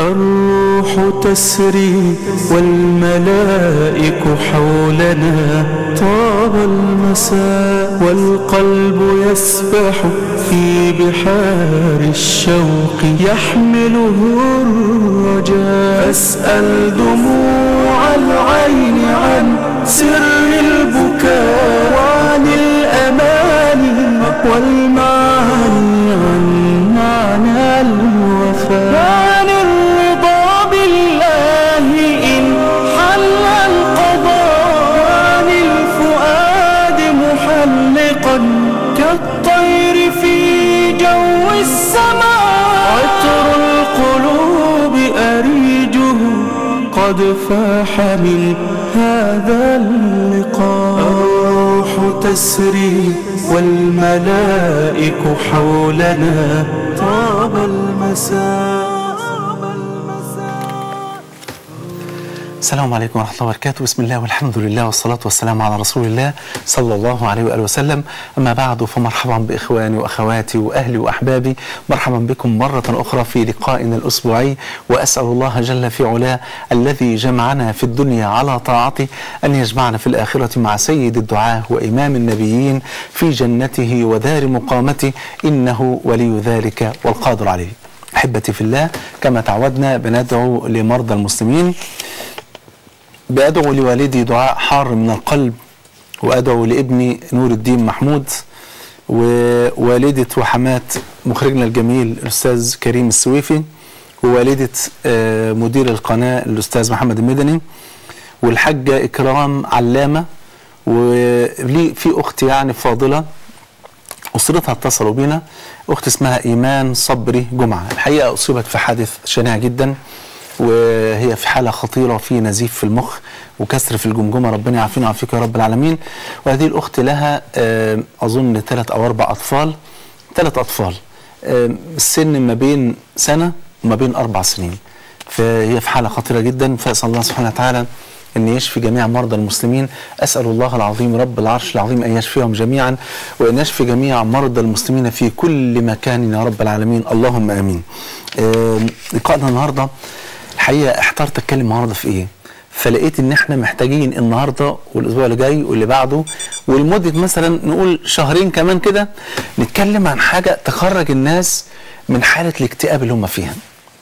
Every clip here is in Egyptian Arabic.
الروح تسري والملائك حولنا طاب المساء والقلب يسبح في بحار الشوق يحمله الرجاء فاسأل دموع العين عن سر البكاء وعن الأماني والمعاني عن معنى الوفاء عن الرضا بالله إن حل القضاء عن الفؤاد محلقا كالطير في جو السماء عطر القلوب أريجه قد فاح من هذا اللقاء الروح تسري والملائك حولنا طاب المساء السلام عليكم ورحمة الله وبركاته بسم الله والحمد لله والصلاة والسلام على رسول الله صلى الله عليه وآله وسلم أما بعد فمرحبا بإخواني وأخواتي وأهلي وأحبابي مرحبا بكم مرة أخرى في لقائنا الأسبوعي وأسأل الله جل في علاه الذي جمعنا في الدنيا على طاعته أن يجمعنا في الآخرة مع سيد الدعاة وإمام النبيين في جنته ودار مقامته إنه ولي ذلك والقادر عليه أحبتي في الله كما تعودنا بندعو لمرضى المسلمين بأدعو لوالدي دعاء حار من القلب وأدعو لابني نور الدين محمود ووالدة وحمات مخرجنا الجميل الأستاذ كريم السويفي ووالدة آه، مدير القناة الأستاذ محمد المدني والحاجة إكرام علامة ولي في أخت يعني فاضلة أسرتها اتصلوا بينا أخت اسمها إيمان صبري جمعة الحقيقة أصيبت في حادث شنيع جدا وهي في حالة خطيرة في نزيف في المخ وكسر في الجمجمة ربنا يعافينا ويعافيك يا رب العالمين وهذه الأخت لها آه، أظن ثلاث أو أربع أطفال ثلاث أطفال آه، السن ما بين سنة وما بين أربع سنين فهي في حالة خطيرة جدا فأسأل الله سبحانه وتعالى أن يشفي جميع مرضى المسلمين أسأل الله العظيم رب العرش العظيم أن يشفيهم جميعا وأن يشفي جميع مرضى المسلمين في كل مكان يا رب العالمين اللهم آمين آه، لقاءنا النهاردة الحقيقة احترت أتكلم النهاردة في إيه فلقيت ان احنا محتاجين النهارده والاسبوع اللي جاي واللي بعده ولمده مثلا نقول شهرين كمان كده نتكلم عن حاجه تخرج الناس من حاله الاكتئاب اللي هم فيها.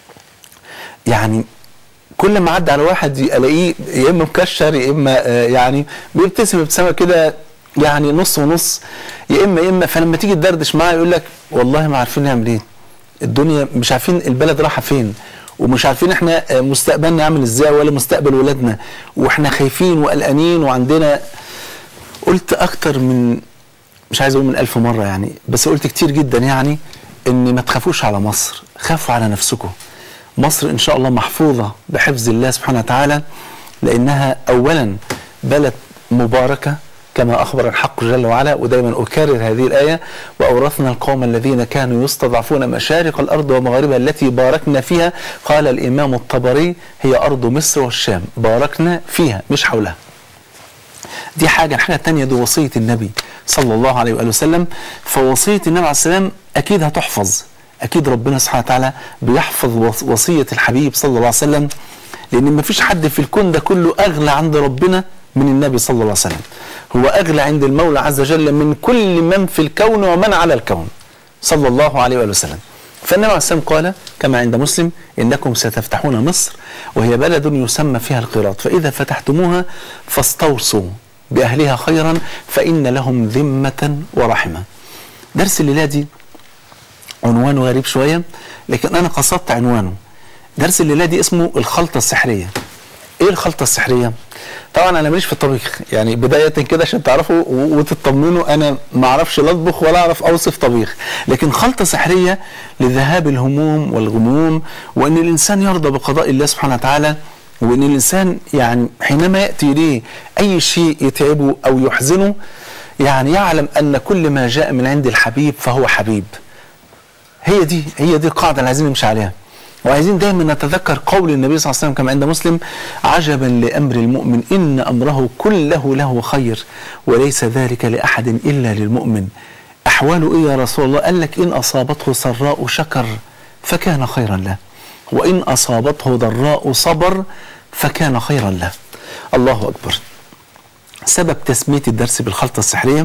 يعني كل ما عدى على واحد الاقيه يا اما مكشر يا اما آه، يعني بيبتسم ابتسامه كده يعني نص ونص يا اما يا اما فلما تيجي تدردش معاه يقول لك والله ما عارفين نعمل ايه. الدنيا مش عارفين البلد رايحه فين ومش عارفين احنا آه، مستقبلنا عامل ازاي ولا مستقبل ولادنا واحنا خايفين وقلقانين وعندنا قلت اكتر من مش عايز اقول من ألف مرة يعني بس قلت كتير جدا يعني ان ما تخافوش على مصر خافوا على نفسكم مصر ان شاء الله محفوظة بحفظ الله سبحانه وتعالى لانها اولا بلد مباركة كما اخبر الحق جل وعلا ودايما اكرر هذه الايه واورثنا القوم الذين كانوا يستضعفون مشارق الارض ومغاربها التي باركنا فيها قال الامام الطبري هي ارض مصر والشام باركنا فيها مش حولها دي حاجة الحاجة التانية دي وصية النبي صلى الله عليه وآله وسلم فوصية النبي عليه السلام أكيد هتحفظ أكيد ربنا سبحانه وتعالى بيحفظ وص- وصية الحبيب صلى الله عليه وسلم لأن ما فيش حد في الكون ده كله أغلى عند ربنا من النبي صلى الله عليه وسلم هو أغلى عند المولى عز وجل من كل من في الكون ومن على الكون صلى الله عليه وآله وسلم فالنبي عليه السلام قال كما عند مسلم إنكم ستفتحون مصر وهي بلد يسمى فيها القيراط فإذا فتحتموها فاستوصوا بأهلها خيرا فإن لهم ذمة ورحمة درس الليلة دي عنوانه غريب شوية لكن أنا قصدت عنوانه درس الليلة دي اسمه الخلطة السحرية ايه الخلطة السحرية؟ طبعا انا ماليش في الطبيخ يعني بداية كده عشان تعرفوا و- وتطمنوا انا ما اعرفش لا اطبخ ولا اعرف اوصف طبيخ لكن خلطة سحرية لذهاب الهموم والغموم وان الانسان يرضى بقضاء الله سبحانه وتعالى وان الانسان يعني حينما ياتي اليه اي شيء يتعبه او يحزنه يعني يعلم ان كل ما جاء من عند الحبيب فهو حبيب هي دي هي دي القاعده اللي عايزين نمشي عليها وعايزين دايما نتذكر قول النبي صلى الله عليه وسلم كما عند مسلم عجبا لامر المؤمن ان امره كله له خير وليس ذلك لاحد الا للمؤمن احواله ايه يا رسول الله قال لك ان اصابته سراء شكر فكان خيرا له وإن أصابته ضراء صبر فكان خيرا له الله أكبر سبب تسمية الدرس بالخلطة السحرية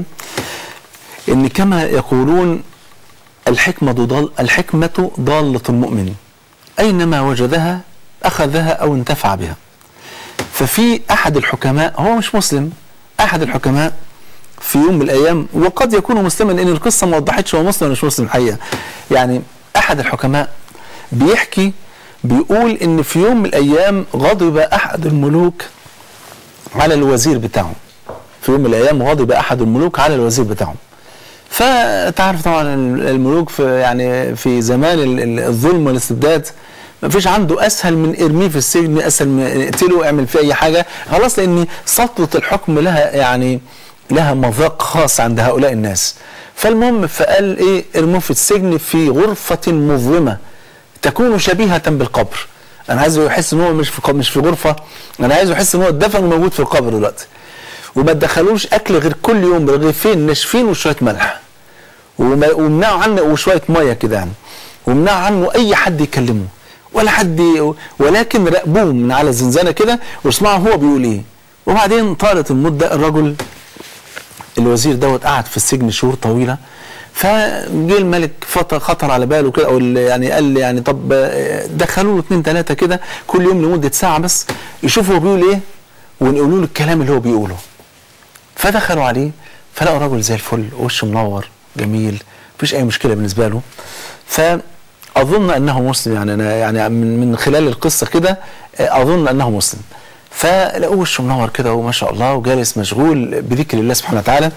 إن كما يقولون الحكمة ضال الحكمة ضالة المؤمن أينما وجدها أخذها أو انتفع بها ففي أحد الحكماء هو مش مسلم أحد الحكماء في يوم من الأيام وقد يكون مسلما لأن القصة ما وضحتش هو مسلم ولا مش مسلم الحقيقة يعني أحد الحكماء بيحكي بيقول إن في يوم من الأيام غضب أحد الملوك على الوزير بتاعه في يوم من الأيام غضب أحد الملوك على الوزير بتاعه فتعرف طبعا الملوك في يعني في زمان ال- ال- الظلم والاستبداد ما فيش عنده اسهل من ارميه في السجن اسهل من اقتله اعمل فيه اي حاجه خلاص لان سطوه الحكم لها يعني لها مذاق خاص عند هؤلاء الناس فالمهم فقال ايه ارموه في السجن في غرفه مظلمه تكون شبيهه بالقبر انا عايزه يحس ان هو مش في قب- مش في غرفه انا عايزه يحس ان هو اتدفن وموجود في القبر دلوقتي وما تدخلوش اكل غير كل يوم رغيفين ناشفين وشويه ملح وما- ومنعوا عنه وشويه ميه كده يعني ومنعوا عنه اي حد يكلمه ولا حد ي- ولكن راقبوه من على الزنزانه كده واسمعوا هو بيقول ايه وبعدين طالت المده الرجل الوزير دوت قعد في السجن شهور طويله فجه الملك فط- خطر على باله كده او ال- يعني قال لي يعني طب آه، دخلوا له اثنين ثلاثه كده كل يوم لمده ساعه بس يشوفوا هو بيقول ايه ونقولوا له الكلام اللي هو بيقوله فدخلوا عليه فلقوا راجل زي الفل وشه منور جميل مفيش اي مشكله بالنسبه له فاظن انه مسلم يعني انا يعني من من خلال القصه كده آه، اظن انه مسلم فلقوه وشه منور كده وما شاء الله وجالس مشغول بذكر الله سبحانه وتعالى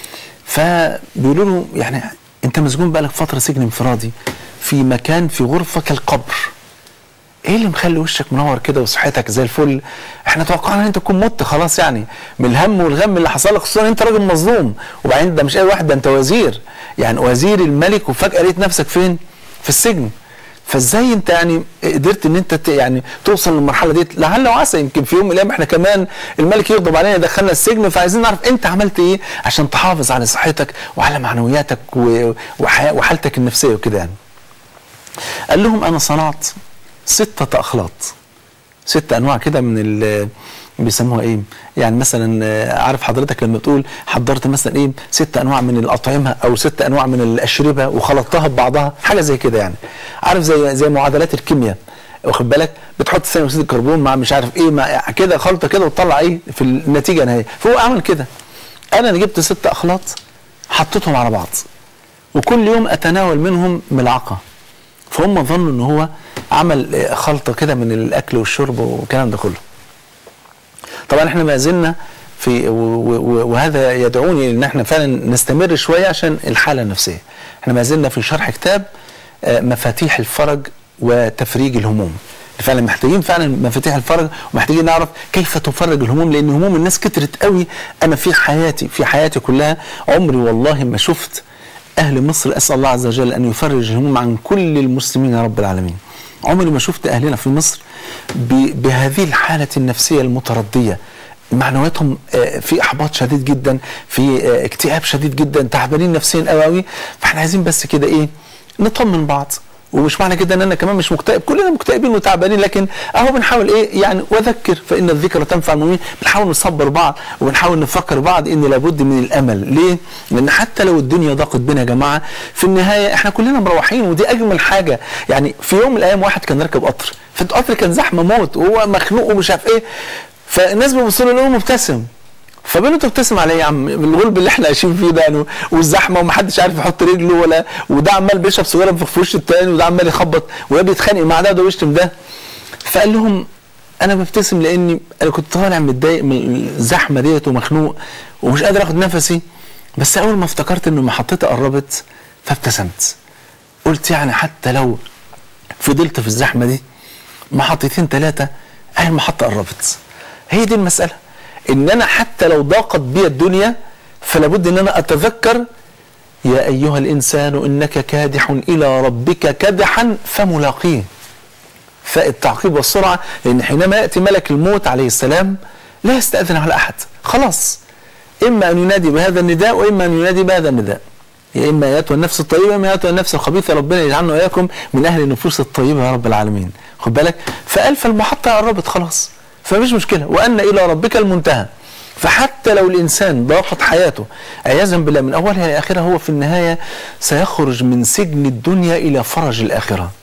فبيقولوا له يعني انت مسجون بقالك فتره سجن انفرادي في مكان في غرفه كالقبر ايه اللي مخلي وشك منور كده وصحتك زي الفل احنا توقعنا ان انت تكون مت خلاص يعني من الهم والغم اللي حصل لك خصوصا انت راجل مظلوم وبعدين ده مش اي واحد ده انت وزير يعني وزير الملك وفجاه لقيت نفسك فين في السجن فازاي انت يعني قدرت ان انت ت- يعني توصل للمرحله دي لعل وعسى يمكن في يوم من الايام احنا كمان الملك يغضب علينا يدخلنا السجن فعايزين نعرف انت عملت ايه عشان تحافظ على صحتك وعلى معنوياتك و- وح- وحالتك النفسيه وكده يعني قال لهم انا صنعت ستة اخلاط ست انواع كده من ال بيسموها ايه يعني مثلا آه، عارف حضرتك لما بتقول حضرت مثلا ايه ست انواع من الاطعمه او ست انواع من الاشربه وخلطتها ببعضها حاجه زي كده يعني عارف زي زي معادلات الكيمياء واخد بالك بتحط ثاني اكسيد الكربون مع مش عارف ايه مع كده خلطه كده وتطلع ايه في النتيجه النهائيه فهو عمل كده انا اللي جبت ست اخلاط حطيتهم على بعض وكل يوم اتناول منهم ملعقه فهم ظنوا ان هو عمل آه، خلطه كده من الاكل والشرب والكلام ده كله طبعا احنا ما زلنا في و- و- وهذا يدعوني ان احنا فعلا نستمر شويه عشان الحاله النفسيه احنا ما زلنا في شرح كتاب آه، مفاتيح الفرج وتفريج الهموم فعلا محتاجين فعلا مفاتيح الفرج ومحتاجين نعرف كيف تفرج الهموم لان هموم الناس كترت قوي انا في حياتي في حياتي كلها عمري والله ما شفت اهل مصر اسال الله عز وجل ان يفرج الهموم عن كل المسلمين يا رب العالمين عمري ما شفت اهلنا في مصر ب- بهذه الحاله النفسيه المترديه معنوياتهم آه، في احباط شديد جدا في آه، اكتئاب شديد جدا تعبانين نفسيا قوي قوي فاحنا عايزين بس كده ايه نطمن بعض ومش معنى كده ان انا كمان مش مكتئب كلنا مكتئبين وتعبانين لكن اهو بنحاول ايه يعني وذكر فان الذكرى تنفع المؤمنين بنحاول نصبر بعض وبنحاول نفكر بعض ان لابد من الامل ليه؟ لان حتى لو الدنيا ضاقت بنا يا جماعه في النهايه احنا كلنا مروحين ودي اجمل حاجه يعني في يوم من الايام واحد كان راكب قطر فالقطر كان زحمه موت وهو مخنوق ومش عارف ايه فالناس بيبصوا له لقوه مبتسم فبيقول له انت بتبتسم على ايه يا عم الغلب اللي احنا عايشين فيه ده يعني والزحمه ومحدش عارف يحط رجله ولا وده عمال بيشرب سيجاره في وش التاني وده عمال يخبط وده بيتخانق مع ده وده بيشتم ده فقال لهم انا ببتسم لاني انا كنت طالع متضايق من الزحمه ديت ومخنوق ومش قادر اخد نفسي بس اول ما افتكرت ان محطتي قربت فابتسمت قلت يعني حتى لو فضلت في الزحمه دي محطتين ثلاثه اهي المحطه قربت هي دي المساله ان انا حتى لو ضاقت بي الدنيا فلا بد ان انا اتذكر يا ايها الانسان انك كادح الى ربك كدحا فملاقيه فالتعقيب والسرعه لان حينما ياتي ملك الموت عليه السلام لا يستاذن على احد خلاص اما ان ينادي بهذا النداء واما ان ينادي بهذا النداء يا اما ايتها النفس الطيبه اما ايتها النفس الخبيثه ربنا يجعلنا واياكم من اهل النفوس الطيبه يا رب العالمين خد بالك فقال فالمحطة قربت خلاص فمفيش مشكلة وأن إلى ربك المنتهى فحتى لو الإنسان ضاقت حياته عياذا بالله من أولها إلى آخرها هو في النهاية سيخرج من سجن الدنيا إلى فرج الآخرة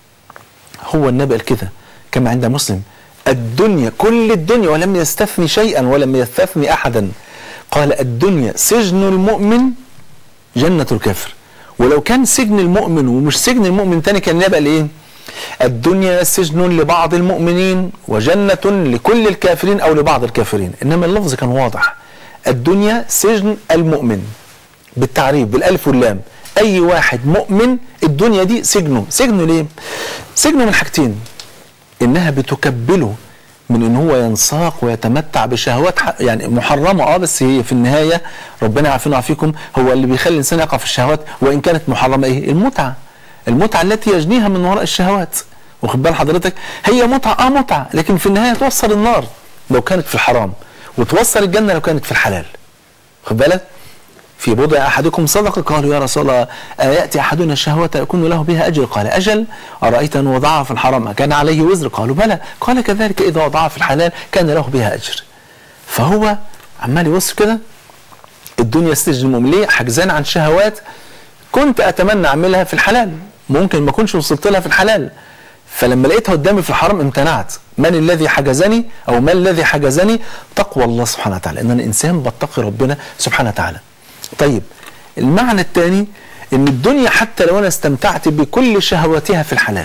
هو النبي قال كده كما عند مسلم الدنيا كل الدنيا ولم يستثني شيئا ولم يستثني أحدا قال الدنيا سجن المؤمن جنة الكافر ولو كان سجن المؤمن ومش سجن المؤمن تاني كان النبي قال ايه الدنيا سجن لبعض المؤمنين وجنة لكل الكافرين أو لبعض الكافرين إنما اللفظ كان واضح الدنيا سجن المؤمن بالتعريف بالألف واللام أي واحد مؤمن الدنيا دي سجنه سجنه ليه سجنه من حاجتين إنها بتكبله من ان هو ينساق ويتمتع بشهوات ح- يعني محرمه اه بس هي في النهايه ربنا يعافينا ويعافيكم هو اللي بيخلي الانسان يقع في الشهوات وان كانت محرمه ايه؟ المتعه المتعه التي يجنيها من وراء الشهوات واخد بال حضرتك هي متعه اه متعه لكن في النهايه توصل النار لو كانت في الحرام وتوصل الجنه لو كانت في الحلال خد بالك في بضع احدكم صدقه قالوا يا رسول الله اياتي احدنا الشهوه يكون له بها اجر قال اجل ارايت ان وضعها في الحرام كان عليه وزر قالوا بلى قال كذلك اذا وضعها في الحلال كان له بها اجر فهو عمال يبص كده الدنيا سجن المؤمن ليه حجزان عن شهوات كنت اتمنى اعملها في الحلال ممكن ما كنتش وصلت لها في الحلال فلما لقيتها قدامي في الحرام امتنعت من الذي حجزني او ما الذي حجزني تقوى الله سبحانه وتعالى ان انا انسان بتقي ربنا سبحانه وتعالى طيب المعنى الثاني ان الدنيا حتى لو انا استمتعت بكل شهواتها في الحلال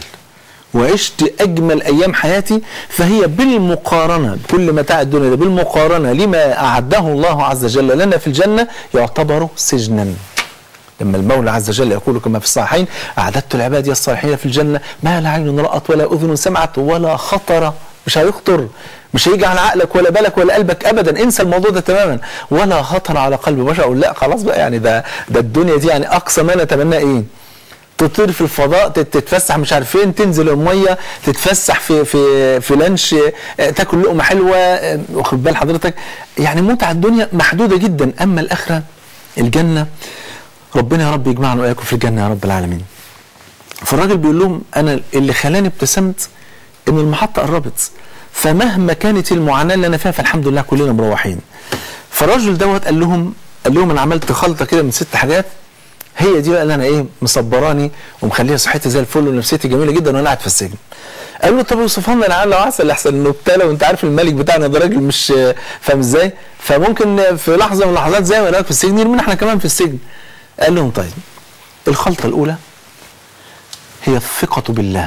وعشت اجمل ايام حياتي فهي بالمقارنه بكل متاع الدنيا ده بالمقارنه لما اعده الله عز وجل لنا في الجنه يعتبر سجنا لما المولى عز وجل يقول كما في الصحيحين اعددت لعبادي الصالحين في الجنه ما لا عين رات ولا اذن سمعت ولا خطر مش هيخطر مش هيجي على عقلك ولا بالك ولا قلبك ابدا انسى الموضوع ده تماما ولا خطر على قلب بشر اقول لا خلاص بقى يعني ده ده الدنيا دي يعني اقصى ما نتمناه ايه تطير في الفضاء تت- تتفسح مش عارف فين تنزل الميه تتفسح في في في لانش آه، تاكل لقمه حلوه آه، واخد بال حضرتك يعني متعه الدنيا محدوده جدا اما الاخره الجنه ربنا يا رب يجمعنا واياكم في الجنه يا رب العالمين فالراجل بيقول لهم انا اللي خلاني ابتسمت ان المحطه قربت فمهما كانت المعاناه اللي انا فيها فالحمد لله كلنا مروحين فالراجل دوت قال لهم قال لهم انا عملت خلطه كده من ست حاجات هي دي بقى اللي انا ايه مصبراني ومخليها صحتي زي الفل ونفسيتي جميله جدا وانا قاعد في السجن قال له طب اوصفها لنا لعل وعسى احسن انه ابتلى وانت عارف الملك بتاعنا ده راجل مش فاهم ازاي فممكن في لحظه من اللحظات زي ما قالك في السجن يرمينا احنا كمان في السجن قال لهم طيب الخلطه الاولى هي الثقه بالله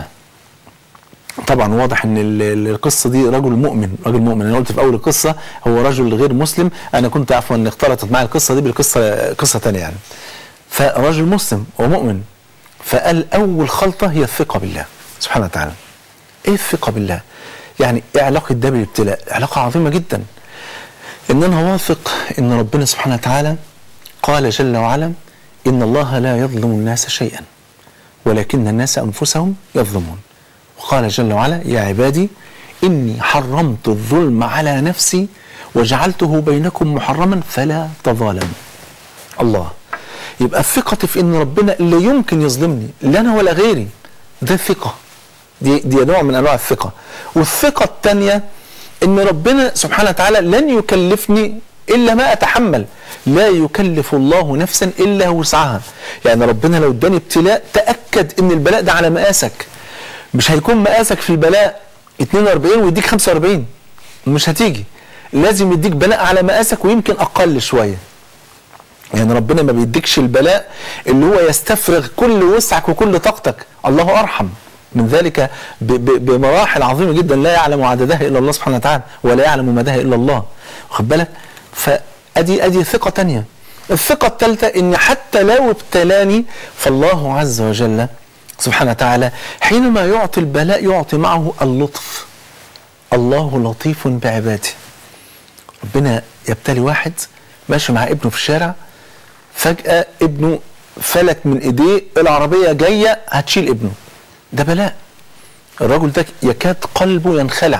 طبعا واضح ان ال- ال- القصه دي رجل مؤمن رجل مؤمن انا قلت في اول القصه هو رجل غير مسلم انا كنت عفوا ان اختلطت معي القصه دي بالقصه قصه ثانيه يعني فرجل مسلم ومؤمن فقال اول خلطه هي الثقه بالله سبحانه وتعالى ايه الثقه بالله يعني ايه علاقه ده بالابتلاء علاقه عظيمه جدا ان انا واثق ان ربنا سبحانه وتعالى قال جل وعلا ان الله لا يظلم الناس شيئا ولكن الناس انفسهم يظلمون وقال جل وعلا يا عبادي اني حرمت الظلم على نفسي وجعلته بينكم محرما فلا تظالموا الله يبقى الثقة في ان ربنا لا يمكن يظلمني لا انا ولا غيري ده ثقة دي دي نوع من انواع الثقة والثقة الثانية ان ربنا سبحانه وتعالى لن يكلفني الا ما اتحمل لا يكلف الله نفسا الا وسعها يعني ربنا لو اداني ابتلاء تاكد ان البلاء ده على مقاسك مش هيكون مقاسك في البلاء 42 ويديك 45 مش هتيجي لازم يديك بلاء على مقاسك ويمكن اقل شويه يعني ربنا ما بيديكش البلاء اللي هو يستفرغ كل وسعك وكل طاقتك الله ارحم من ذلك ب- ب- بمراحل عظيمه جدا لا يعلم عددها الا الله سبحانه وتعالى ولا يعلم مداها الا الله واخد بالك فادي ادي ثقه تانية الثقه الثالثه ان حتى لو ابتلاني فالله عز وجل سبحانه وتعالى حينما يعطي البلاء يعطي معه اللطف الله لطيف بعباده ربنا يبتلي واحد ماشي مع ابنه في الشارع فجأة ابنه فلت من ايديه العربية جاية هتشيل ابنه ده بلاء الرجل ده يكاد قلبه ينخلع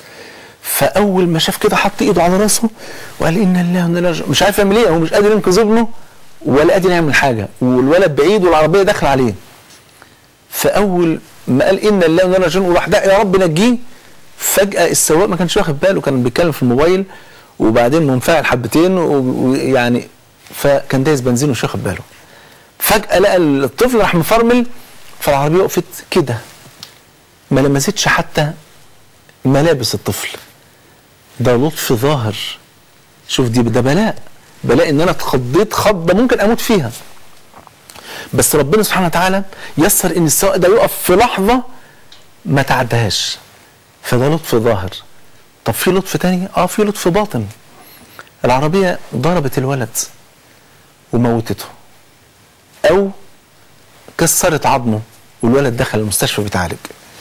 فأول ما شاف كده حط ايده على راسه وقال إن الله وإنا إليه راجعون. مش عارف يعمل ايه هو مش قادر ينقذ ابنه ولا قادر يعمل حاجة والولد بعيد والعربية داخلة عليه فأول ما قال ان الله وانا راجعون وراح داعي يا رب نجيه فجاه السواق ما كانش واخد باله كان بيتكلم في الموبايل وبعدين منفعل حبتين و- ويعني فكان دايس بنزين ومش واخد باله فجاه لقى الطفل راح مفرمل فالعربيه وقفت كده ما لمستش حتى ملابس الطفل ده لطف ظاهر شوف دي ده بلاء بلاء ان انا اتخضيت خضه ممكن اموت فيها بس ربنا سبحانه وتعالى يسر ان السواق ده يقف في لحظه ما تعدهاش فده لطف ظاهر طب في لطف تاني اه في لطف باطن العربيه ضربت الولد وموتته او كسرت عظمه والولد دخل المستشفى بيتعالج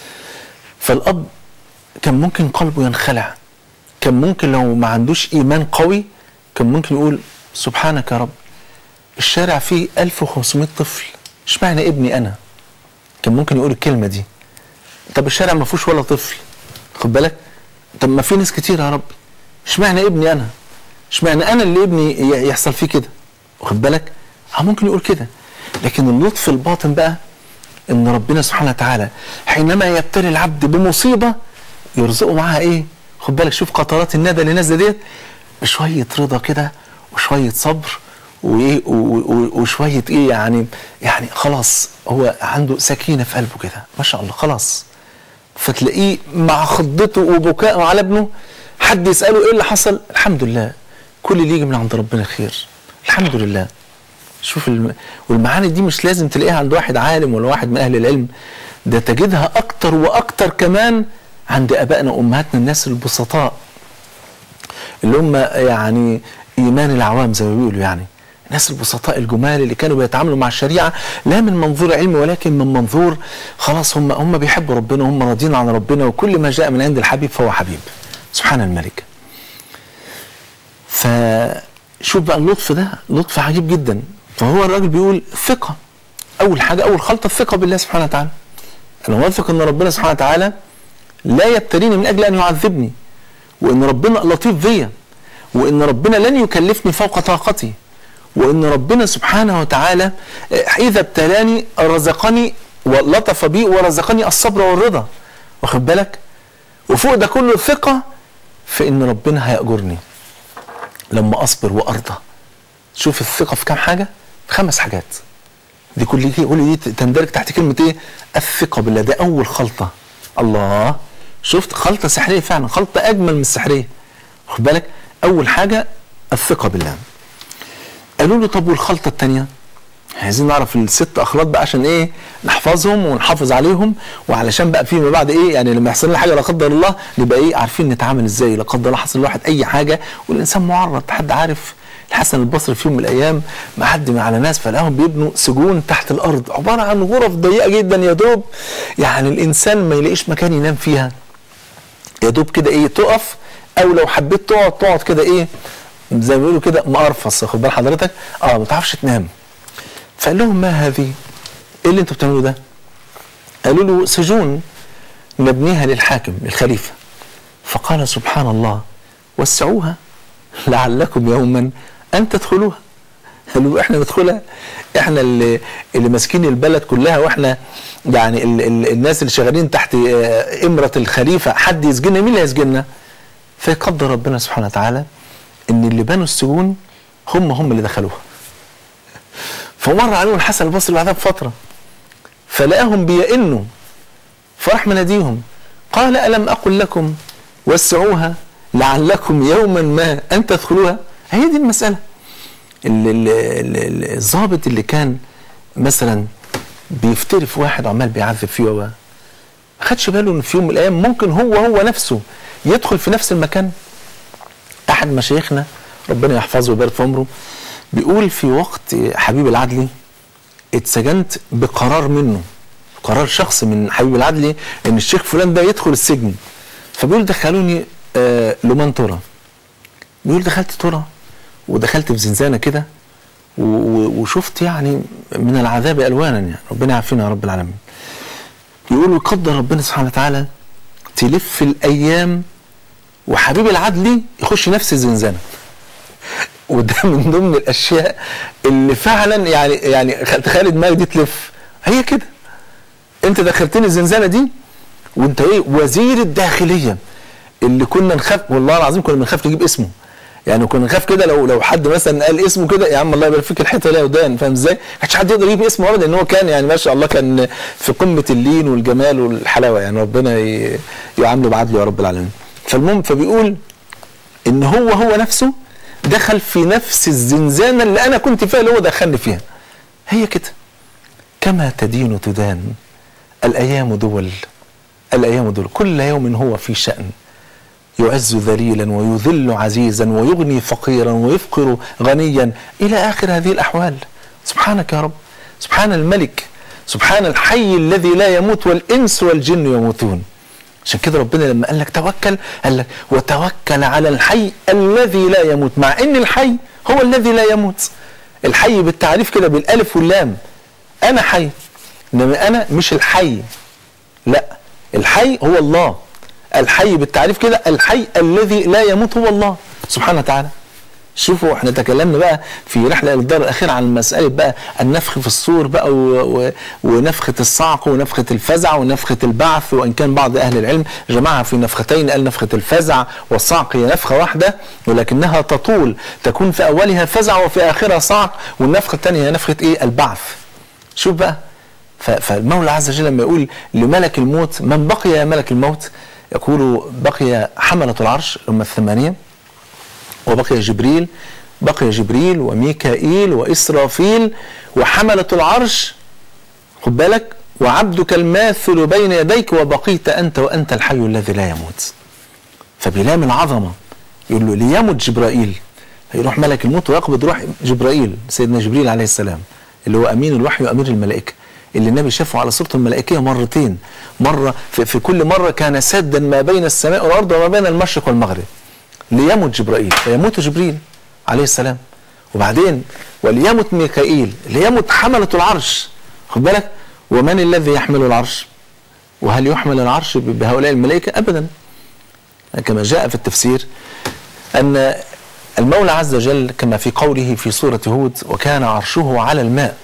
فالاب كان ممكن قلبه ينخلع كان ممكن لو ما عندوش ايمان قوي كان ممكن يقول سبحانك يا رب الشارع فيه 1500 طفل اشمعنى ابني انا كان ممكن يقول الكلمه دي طب الشارع ما فيهوش ولا طفل خد بالك طب ما في ناس كتير يا رب اشمعنى ابني انا اشمعنى انا اللي ابني ي- يحصل فيه كده واخد بالك اه ممكن يقول كده لكن اللطف الباطن بقى ان ربنا سبحانه وتعالى حينما يبتلي العبد بمصيبه يرزقه معاها ايه خد بالك شوف قطرات الندى اللي نازله ديت بشويه رضا كده وشويه صبر وايه و- و- وشويه ايه يعني يعني خلاص هو عنده سكينه في قلبه كده ما شاء الله خلاص فتلاقيه مع خضته وبكائه على ابنه حد يساله ايه اللي حصل الحمد لله كل اللي يجي من عند ربنا خير الحمد لله شوف الم... والمعاني دي مش لازم تلاقيها عند واحد عالم ولا واحد من اهل العلم ده تجدها اكتر واكتر كمان عند ابائنا وامهاتنا الناس البسطاء اللي هم يعني ايمان العوام زي ما بيقولوا يعني الناس البسطاء الجمال اللي كانوا بيتعاملوا مع الشريعه لا من منظور علمي ولكن من منظور خلاص هم هم بيحبوا ربنا وهم راضيين عن ربنا وكل ما جاء من عند الحبيب فهو حبيب سبحان الملك فشوف بقى اللطف ده لطف عجيب جدا فهو الراجل بيقول ثقه اول حاجه اول خلطه الثقه بالله سبحانه وتعالى انا واثق ان ربنا سبحانه وتعالى لا يبتليني من اجل ان يعذبني وان ربنا لطيف بيا وان ربنا لن يكلفني فوق طاقتي وان ربنا سبحانه وتعالى اذا ابتلاني رزقني ولطف بي ورزقني الصبر والرضا واخد بالك وفوق ده كله ثقه في ان ربنا هيأجرني لما اصبر وارضى شوف الثقه في كام حاجه في خمس حاجات دي كل دي كل دي تندرج تحت كلمه ايه الثقه بالله ده اول خلطه الله شفت خلطه سحريه فعلا خلطه اجمل من السحريه واخد بالك اول حاجه الثقه بالله قالوا له طب والخلطه الثانيه عايزين نعرف الست اخلاط بقى عشان ايه نحفظهم ونحافظ عليهم وعلشان بقى فيما بعد ايه يعني لما يحصل لنا حاجه لا قدر الله نبقى ايه عارفين نتعامل ازاي لا قدر الله حصل لواحد اي حاجه والانسان معرض حد عارف الحسن البصري في يوم من الايام معدي على ناس فلاهم بيبنوا سجون تحت الارض عباره عن غرف ضيقه جدا يا دوب يعني الانسان ما يلاقيش مكان ينام فيها يا دوب كده ايه تقف او لو حبيت تقعد تقعد كده ايه زي ما بيقولوا كده مقرفص واخد بال حضرتك اه ما تعرفش تنام فقال لهم ما هذه ايه اللي انتوا بتعملوه ده قالوا له سجون نبنيها للحاكم للخليفه فقال سبحان الله وسعوها لعلكم يوما ان تدخلوها قالوا احنا ندخلها احنا اللي اللي ماسكين البلد كلها واحنا يعني ال ال الناس اللي شغالين تحت آه، امره الخليفه حد يسجننا مين اللي هيسجننا؟ فيقدر ربنا سبحانه وتعالى ان اللي بنوا السجون هم هم اللي دخلوها. فمر عليهم الحسن البصري بعدها بفتره فلقاهم بيئنوا فراح مناديهم قال الم اقل لكم وسعوها لعلكم يوما ما ان تدخلوها هي دي المساله ال- ال- ال- ال- الضابط اللي كان مثلا بيفتري في واحد وعمال بيعذب فيه هو ما خدش باله ان في يوم من الايام ممكن هو هو نفسه يدخل في نفس المكان احد مشايخنا ربنا يحفظه ويبارك في عمره بيقول في وقت حبيب العدلي اتسجنت بقرار منه قرار شخص من حبيب العدلي ان الشيخ فلان ده يدخل السجن فبيقول دخلوني آه لمان ترى بيقول دخلت ترى ودخلت في زنزانه كده و- و- وشفت يعني من العذاب الوانا يعني ربنا يعافينا يا رب العالمين يقول يقدر ربنا سبحانه وتعالى تلف الايام وحبيب العدلي يخش نفس الزنزانه وده من ضمن الاشياء اللي فعلا يعني يعني خ- تخيل دماغك دي تلف هي كده انت دخلتني الزنزانه دي وانت ايه وزير الداخليه اللي كنا نخاف والله العظيم كنا بنخاف نجيب اسمه يعني كنا نخاف كده لو لو حد مثلا قال اسمه كده يا عم الله يبارك فيك الحته ليها ودان فاهم ازاي؟ ما كانش حد يقدر يجيب اسمه ابدا ان هو كان يعني ما شاء الله كان في قمه اللين والجمال والحلاوه يعني ربنا ي- يعامله بعدله يا رب العالمين. فالمهم فبيقول ان هو هو نفسه دخل في نفس الزنزانه اللي انا كنت فيها اللي هو دخلني فيها. هي كده كما تدين تدان الايام دول الايام دول كل يوم هو في شان يعز ذليلا ويذل عزيزا ويغني فقيرا ويفقر غنيا الى اخر هذه الاحوال سبحانك يا رب سبحان الملك سبحان الحي الذي لا يموت والانس والجن يموتون عشان كده ربنا لما قال لك توكل قال لك وتوكل على الحي الذي لا يموت مع ان الحي هو الذي لا يموت الحي بالتعريف كده بالالف واللام انا حي انما انا مش الحي لا الحي هو الله الحي بالتعريف كده الحي الذي لا يموت هو الله سبحانه وتعالى شوفوا احنا تكلمنا بقى في رحله الى الدار الاخيره عن مساله بقى النفخ في الصور بقى و... و... ونفخه الصعق ونفخه الفزع ونفخه البعث وان كان بعض اهل العلم جمعها في نفختين قال نفخه الفزع والصعق هي نفخه واحده ولكنها تطول تكون في اولها فزع وفي اخرها صعق والنفخه الثانيه هي نفخه ايه البعث شوف بقى ف- فالمولى عز وجل لما يقول لملك الموت من بقي يا ملك الموت يقول بقي حملة العرش هم الثمانية وبقي جبريل بقي جبريل وميكائيل وإسرافيل وحملة العرش خد بالك وعبدك الماثل بين يديك وبقيت أنت وأنت الحي الذي لا يموت فبلام العظمة يقول له ليمت جبرائيل هيروح ملك الموت ويقبض روح جبرائيل سيدنا جبريل عليه السلام اللي هو أمين الوحي وأمير الملائكة اللي النبي شافه على صورته الملائكية مرتين مرة في, في كل مرة كان سدا ما بين السماء والأرض وما بين المشرق والمغرب ليمت جبرائيل فيموت جبريل عليه السلام وبعدين وليمت ميكائيل ليمت حملة العرش خد بالك ومن الذي يحمل العرش وهل يحمل العرش ب- بهؤلاء الملائكة أبدا كما جاء في التفسير أن المولى عز وجل كما في قوله في سورة هود وكان عرشه على الماء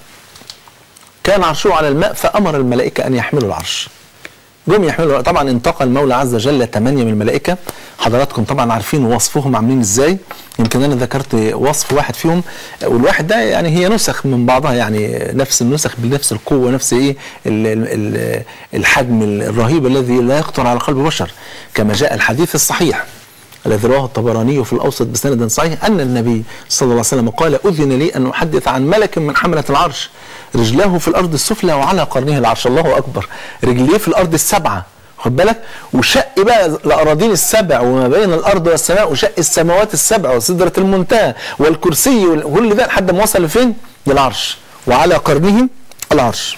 كان عرشه على الماء فأمر الملائكة أن يحملوا العرش جم يحملوا طبعا انتقل المولى عز وجل ثمانية من الملائكة حضراتكم طبعا عارفين وصفهم عاملين ازاي يمكن انا ذكرت وصف واحد فيهم والواحد ده يعني هي نسخ من بعضها يعني نفس النسخ بنفس القوة نفس ايه ال- ال- ال- الحجم الرهيب الذي لا يخطر على قلب بشر كما جاء الحديث الصحيح الذي رواه الطبراني في الاوسط بسند صحيح ان النبي صلى الله عليه وسلم قال اذن لي ان احدث عن ملك من حمله العرش رجلاه في الارض السفلى وعلى قرنه العرش الله اكبر رجليه في الارض السبعه خد بالك وشق بقى الاراضين السبع وما بين الارض والسماء وشق السماوات السبع وسدره المنتهى والكرسي وكل ده لحد ما وصل لفين؟ للعرش وعلى قرنه العرش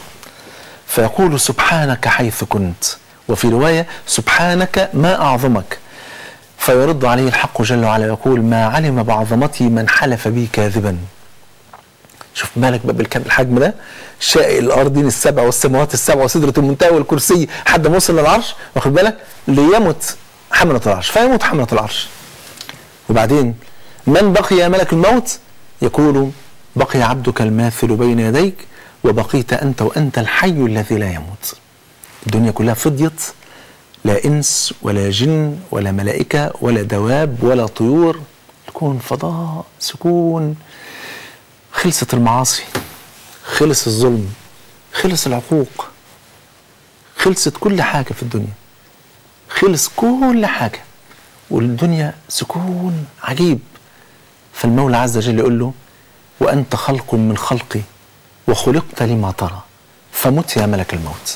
فيقول سبحانك حيث كنت وفي روايه سبحانك ما اعظمك فيرد عليه الحق جل وعلا يقول ما علم بعظمتي من حلف بي كاذبا شوف مالك بقى بالكم الحجم ده شائق الارضين السبع والسماوات السبع وسدره المنتهى والكرسي لحد ما وصل للعرش واخد بالك ليمت حمله العرش فيموت حمله العرش وبعدين من بقي يا ملك الموت يقول بقي عبدك الماثل بين يديك وبقيت انت وانت الحي الذي لا يموت الدنيا كلها فضيت لا انس ولا جن ولا ملائكه ولا دواب ولا طيور الكون فضاء سكون خلصت المعاصي خلص الظلم خلص العقوق خلصت كل حاجه في الدنيا خلص كل حاجه والدنيا سكون عجيب فالمولى عز وجل يقول له وانت خلق من خلقي وخلقت لما ترى فمت يا ملك الموت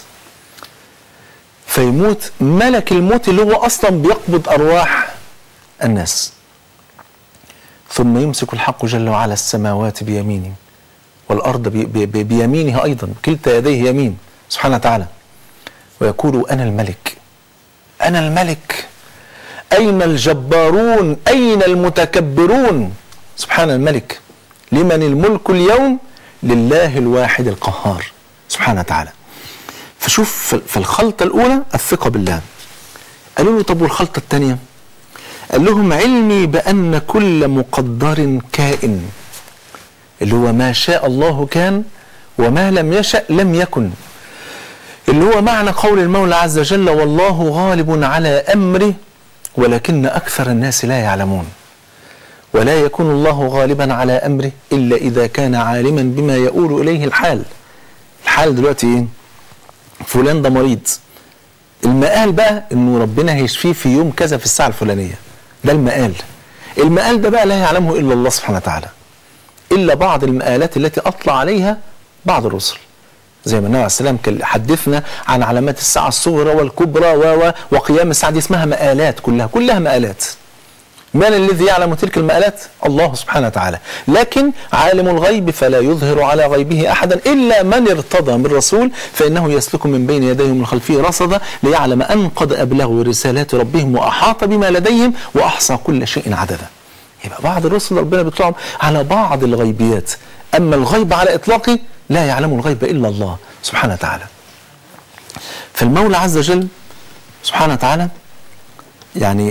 فيموت ملك الموت اللي هو اصلا بيقبض ارواح الناس ثم يمسك الحق جل وعلا السماوات بيمينه والارض بي بي بي بيمينه ايضا كلتا يديه يمين سبحانه وتعالى ويقول انا الملك انا الملك اين الجبارون اين المتكبرون سبحان الملك لمن الملك اليوم لله الواحد القهار سبحانه وتعالى فشوف في- في الخلطة الأولى الثقة بالله قالوا له طب والخلطة الثانية قال لهم علمي بأن كل مقدر كائن اللي هو ما شاء الله كان وما لم يشأ لم يكن اللي هو معنى قول المولى عز وجل والله غالب على أمره ولكن أكثر الناس لا يعلمون ولا يكون الله غالبا على أمره إلا إذا كان عالما بما يؤول إليه الحال الحال دلوقتي إيه فلان ده مريض المقال بقى انه ربنا هيشفيه في يوم كذا في الساعه الفلانيه ده المقال المقال ده بقى لا يعلمه الا الله سبحانه وتعالى الا بعض المقالات التي اطلع عليها بعض الرسل زي ما النبي عليه السلام كان حدثنا عن علامات الساعه الصغرى والكبرى و وقيام الساعه دي اسمها مقالات كلها كلها مقالات من الذي يعلم تلك المآلات؟ الله سبحانه وتعالى لكن عالم الغيب فلا يظهر على غيبه أحدا إلا من ارتضى من رسول فإنه يسلك من بين يديه ومن خلفه رصدا ليعلم أن قد أبلغوا رسالات ربهم وأحاط بما لديهم وأحصى كل شيء عددا يبقى بعض الرسل ربنا بيطلعهم على بعض الغيبيات أما الغيب على إطلاقه لا يعلم الغيب إلا الله سبحانه وتعالى فالمولى عز وجل سبحانه وتعالى يعني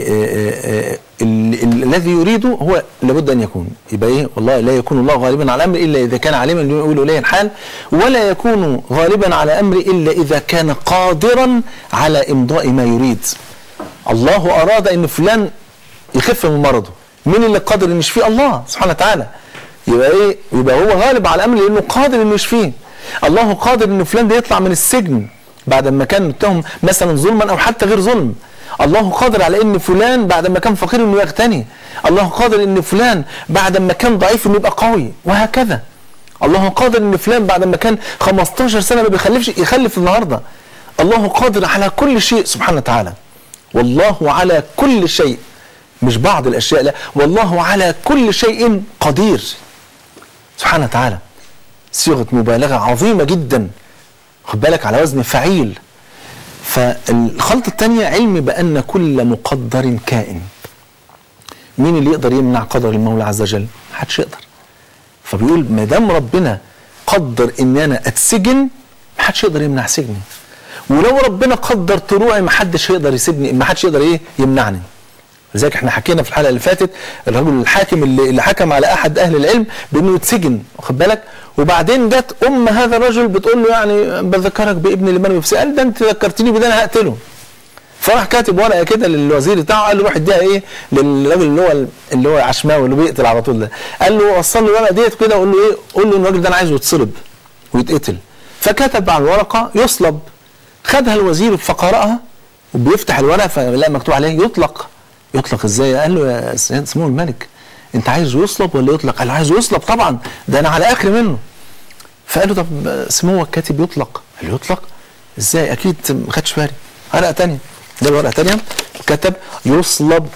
الذي يريده هو لابد ان يكون يبقى ايه والله لا يكون الله غالبا على امر الا اذا كان عالما يقول اليه الحال ولا يكون غالبا على امر الا اذا كان قادرا على امضاء ما يريد الله اراد ان فلان يخف من مرضه مين اللي قادر ان يشفيه الله سبحانه وتعالى يبقى ايه يبقى هو غالب على الامر لانه قادر انه يشفيه الله قادر ان فلان ده يطلع من السجن بعد ما كان متهم مثلا ظلما او حتى غير ظلم الله قادر على ان فلان بعد ما كان فقير انه يغتني الله قادر ان فلان بعد ما كان ضعيف انه يبقى قوي وهكذا الله قادر ان فلان بعد ما كان 15 سنه ما بيخلفش يخلف النهارده الله قادر على كل شيء سبحانه وتعالى والله على كل شيء مش بعض الاشياء لا والله على كل شيء قدير سبحانه وتعالى صيغه مبالغه عظيمه جدا خد بالك على وزن فعيل فالخلطة الثانية علم بأن كل مقدر كائن مين اللي يقدر يمنع قدر المولى عز وجل محدش يقدر فبيقول ما دام ربنا قدر ان انا اتسجن محدش يقدر يمنع سجني ولو ربنا قدر طلوعي محدش يقدر يسيبني محدش يقدر ايه يمنعني لذلك احنا حكينا في الحلقه اللي فاتت الرجل الحاكم اللي, اللي حكم على احد اهل العلم بانه يتسجن واخد بالك وبعدين جت ام هذا الرجل بتقول له يعني بذكرك بابن اللي بني بفسي قال ده انت ذكرتني بده انا هقتله فراح كاتب ورقه كده للوزير بتاعه قال له روح اديها ايه للراجل اللي هو اللي هو عشماوي اللي بيقتل على طول ده قال له وصل له الورقه ديت كده وقول له ايه قول له ان الراجل ده انا عايزه يتصلب ويتقتل فكتب على الورقه يصلب خدها الوزير فقرأها وبيفتح الورقه فلاقي مكتوب عليه يطلق يطلق ازاي؟ قال له يا سيد سمو الملك انت عايزه يصلب ولا يطلق؟ قال له عايزه يصلب طبعا ده انا على اخر منه. فقال له طب سمو الكاتب يطلق قال له يطلق؟ ازاي؟ اكيد ما خدش بالي. ورقه ثانيه ده ورقه ثانيه كتب يصلب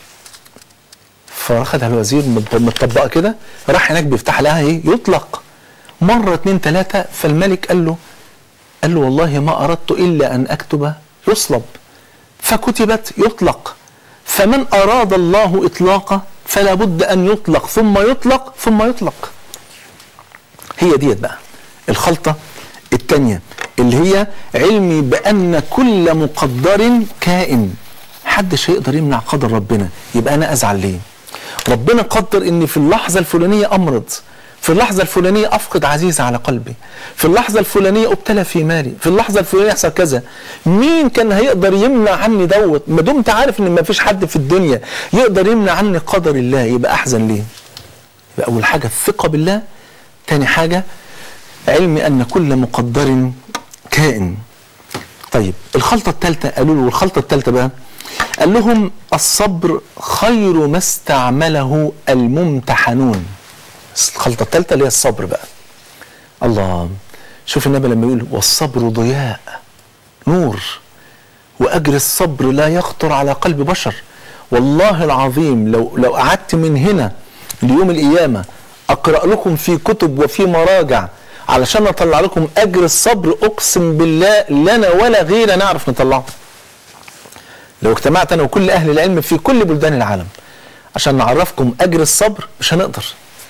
فاخدها الوزير متطبقه كده راح هناك بيفتح لها ايه؟ يطلق. مره اثنين ثلاثه فالملك قال له قال له والله ما اردت الا ان اكتب يصلب فكتبت يطلق فمن أراد الله إطلاقه فلا بد أن يطلق ثم يطلق ثم يطلق هي ديت بقى الخلطة الثانية اللي هي علمي بأن كل مقدر كائن محدش هيقدر يمنع قدر ربنا يبقى أنا أزعل ليه ربنا قدر إن في اللحظة الفلانية أمرض في اللحظة الفلانية أفقد عزيز على قلبي في اللحظة الفلانية أبتلى في مالي في اللحظة الفلانية يحصل كذا مين كان هيقدر يمنع عني دوت ما دمت عارف ان ما فيش حد في الدنيا يقدر يمنع عني قدر الله يبقى أحزن ليه يبقى أول حاجة الثقة بالله تاني حاجة علم أن كل مقدر كائن طيب الخلطة الثالثة قالوا له الخلطة الثالثة بقى قال لهم الصبر خير ما استعمله الممتحنون الخلطه الثالثه اللي هي الصبر بقى الله شوف النبي لما يقول والصبر ضياء نور واجر الصبر لا يخطر على قلب بشر والله العظيم لو لو قعدت من هنا ليوم القيامه اقرا لكم في كتب وفي مراجع علشان اطلع لكم اجر الصبر اقسم بالله لنا ولا غيرنا نعرف نطلعه لو اجتمعت انا وكل اهل العلم في كل بلدان العالم عشان نعرفكم اجر الصبر مش هنقدر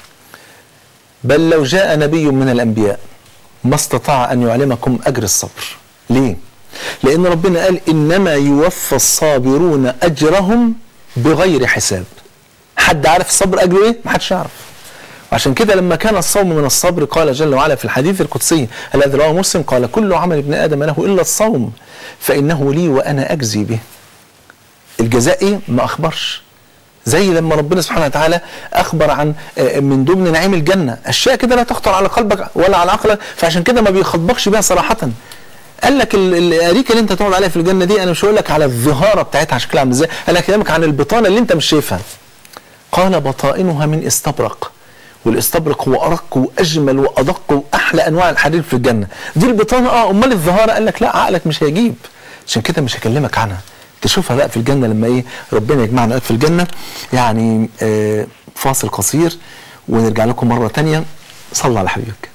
بل لو جاء نبي من الانبياء ما استطاع ان يعلمكم اجر الصبر ليه لان ربنا قال انما يوفى الصابرون اجرهم بغير حساب حد عارف الصبر اجره ايه محدش يعرف عشان كده لما كان الصوم من الصبر قال جل وعلا في الحديث القدسي الذي رواه مسلم قال كل عمل ابن ادم له الا الصوم فانه لي وانا اجزي به الجزاء ايه ما اخبرش زي لما ربنا سبحانه وتعالى اخبر عن آه، من ضمن نعيم الجنه اشياء كده لا تخطر على قلبك ولا على عقلك فعشان كده ما بيخاطبكش بيها صراحه قال لك ال- الاريكه اللي انت تقعد عليها في الجنه دي انا مش هقول لك على الظهاره بتاعتها شكلها عامل ازاي انا كلامك عن البطانه اللي انت مش شايفها قال بطائنها من استبرق والاستبرق هو ارق واجمل وادق واحلى انواع الحرير في الجنه دي البطانه اه امال الظهاره قال لك لا عقلك مش هيجيب عشان كده مش هكلمك عنها تشوفها بقى في الجنه لما ايه ربنا يجمعنا بقى في الجنه يعني آه فاصل قصير ونرجع لكم مره تانية صلى على حبيبك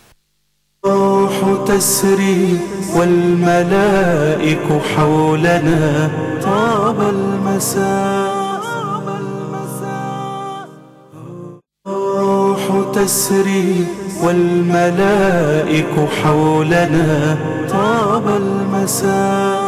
الروح تسري والملائك حولنا طاب المساء الروح تسري والملائك حولنا طاب المساء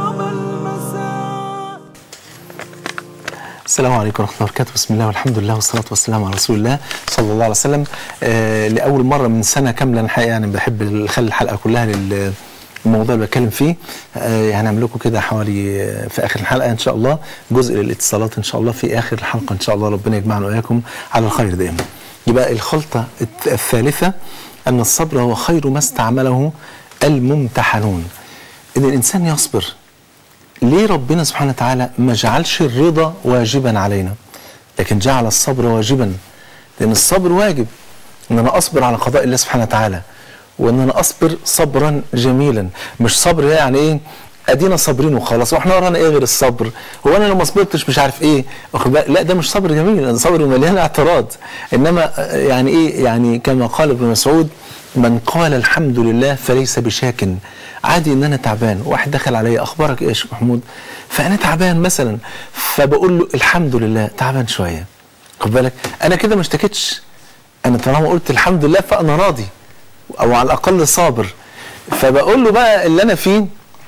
السلام عليكم ورحمة الله وبركاته بسم الله والحمد لله والصلاة والسلام على رسول الله صلى الله عليه وسلم آه لأول مرة من سنة كاملة الحقيقة يعني بحب أخلي الحلقة كلها لل الموضوع اللي بتكلم فيه آه هنعمل لكم كده حوالي آه، في اخر الحلقه ان شاء الله جزء للاتصالات ان شاء الله في اخر الحلقه ان شاء الله ربنا يجمعنا واياكم على الخير دائما. يبقى الخلطه الت- الثالثه ان الصبر هو خير ما استعمله الممتحنون. ان الانسان يصبر ليه ربنا سبحانه وتعالى ما جعلش الرضا واجبا علينا لكن جعل الصبر واجبا لان الصبر واجب ان انا اصبر على قضاء الله سبحانه وتعالى وان انا اصبر صبرا جميلا مش صبر يعني ايه ادينا صابرين وخلاص واحنا ورانا ايه غير الصبر هو انا لو ما صبرتش مش عارف ايه واخد بالك؟ لا ده مش صبر جميل ده صبر مليان اعتراض انما آه، يعني ايه يعني كما قال ابن مسعود من قال الحمد لله فليس بشاك عادي ان انا تعبان واحد دخل عليا اخبارك ايه يا شيخ محمود فانا تعبان مثلا فبقول له الحمد لله تعبان شويه خد بالك انا كده ما اشتكيتش انا طالما قلت الحمد لله فانا راضي او على الاقل صابر فبقول له بقى اللي انا فيه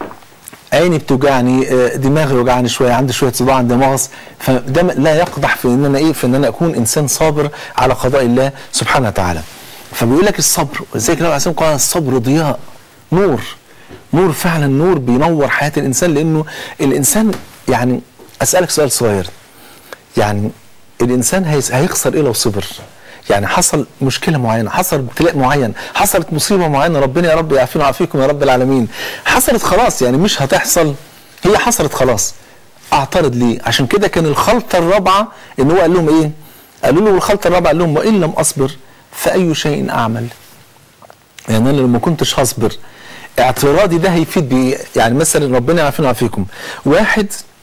عيني بتوجعني آه، دماغي وجعني شويه عندي شويه صداع عندي مغص فده لا يقدح في ان انا ايه في ان انا اكون انسان صابر على قضاء الله سبحانه وتعالى فبيقول لك الصبر ولذلك النبي عليه الصلاه والسلام قال الصبر ضياء نور نور فعلا نور بينور حياه الانسان لانه الانسان يعني اسالك سؤال صغير يعني الانسان هيس- هيخسر ايه لو صبر يعني حصل مشكله معينه حصل ابتلاء معين حصلت مصيبه معينه ربنا يا رب يعافينا ويعافيكم يا رب العالمين حصلت خلاص يعني مش هتحصل هي حصلت خلاص اعترض ليه عشان كده كان الخلطه الرابعه ان هو قال لهم ايه قالوا له الخلطه الرابعه قال لهم وان لم اصبر فاي شيء اعمل يعني انا لو ما كنتش هصبر اعتراضي ده هيفيد بايه يعني مثلا ربنا يعافينا ويعافيكم واحد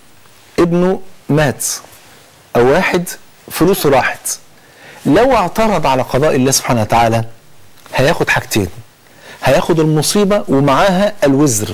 ابنه مات او واحد فلوسه راحت لو اعترض على قضاء الله سبحانه وتعالى هياخد حاجتين هياخد المصيبة ومعاها الوزر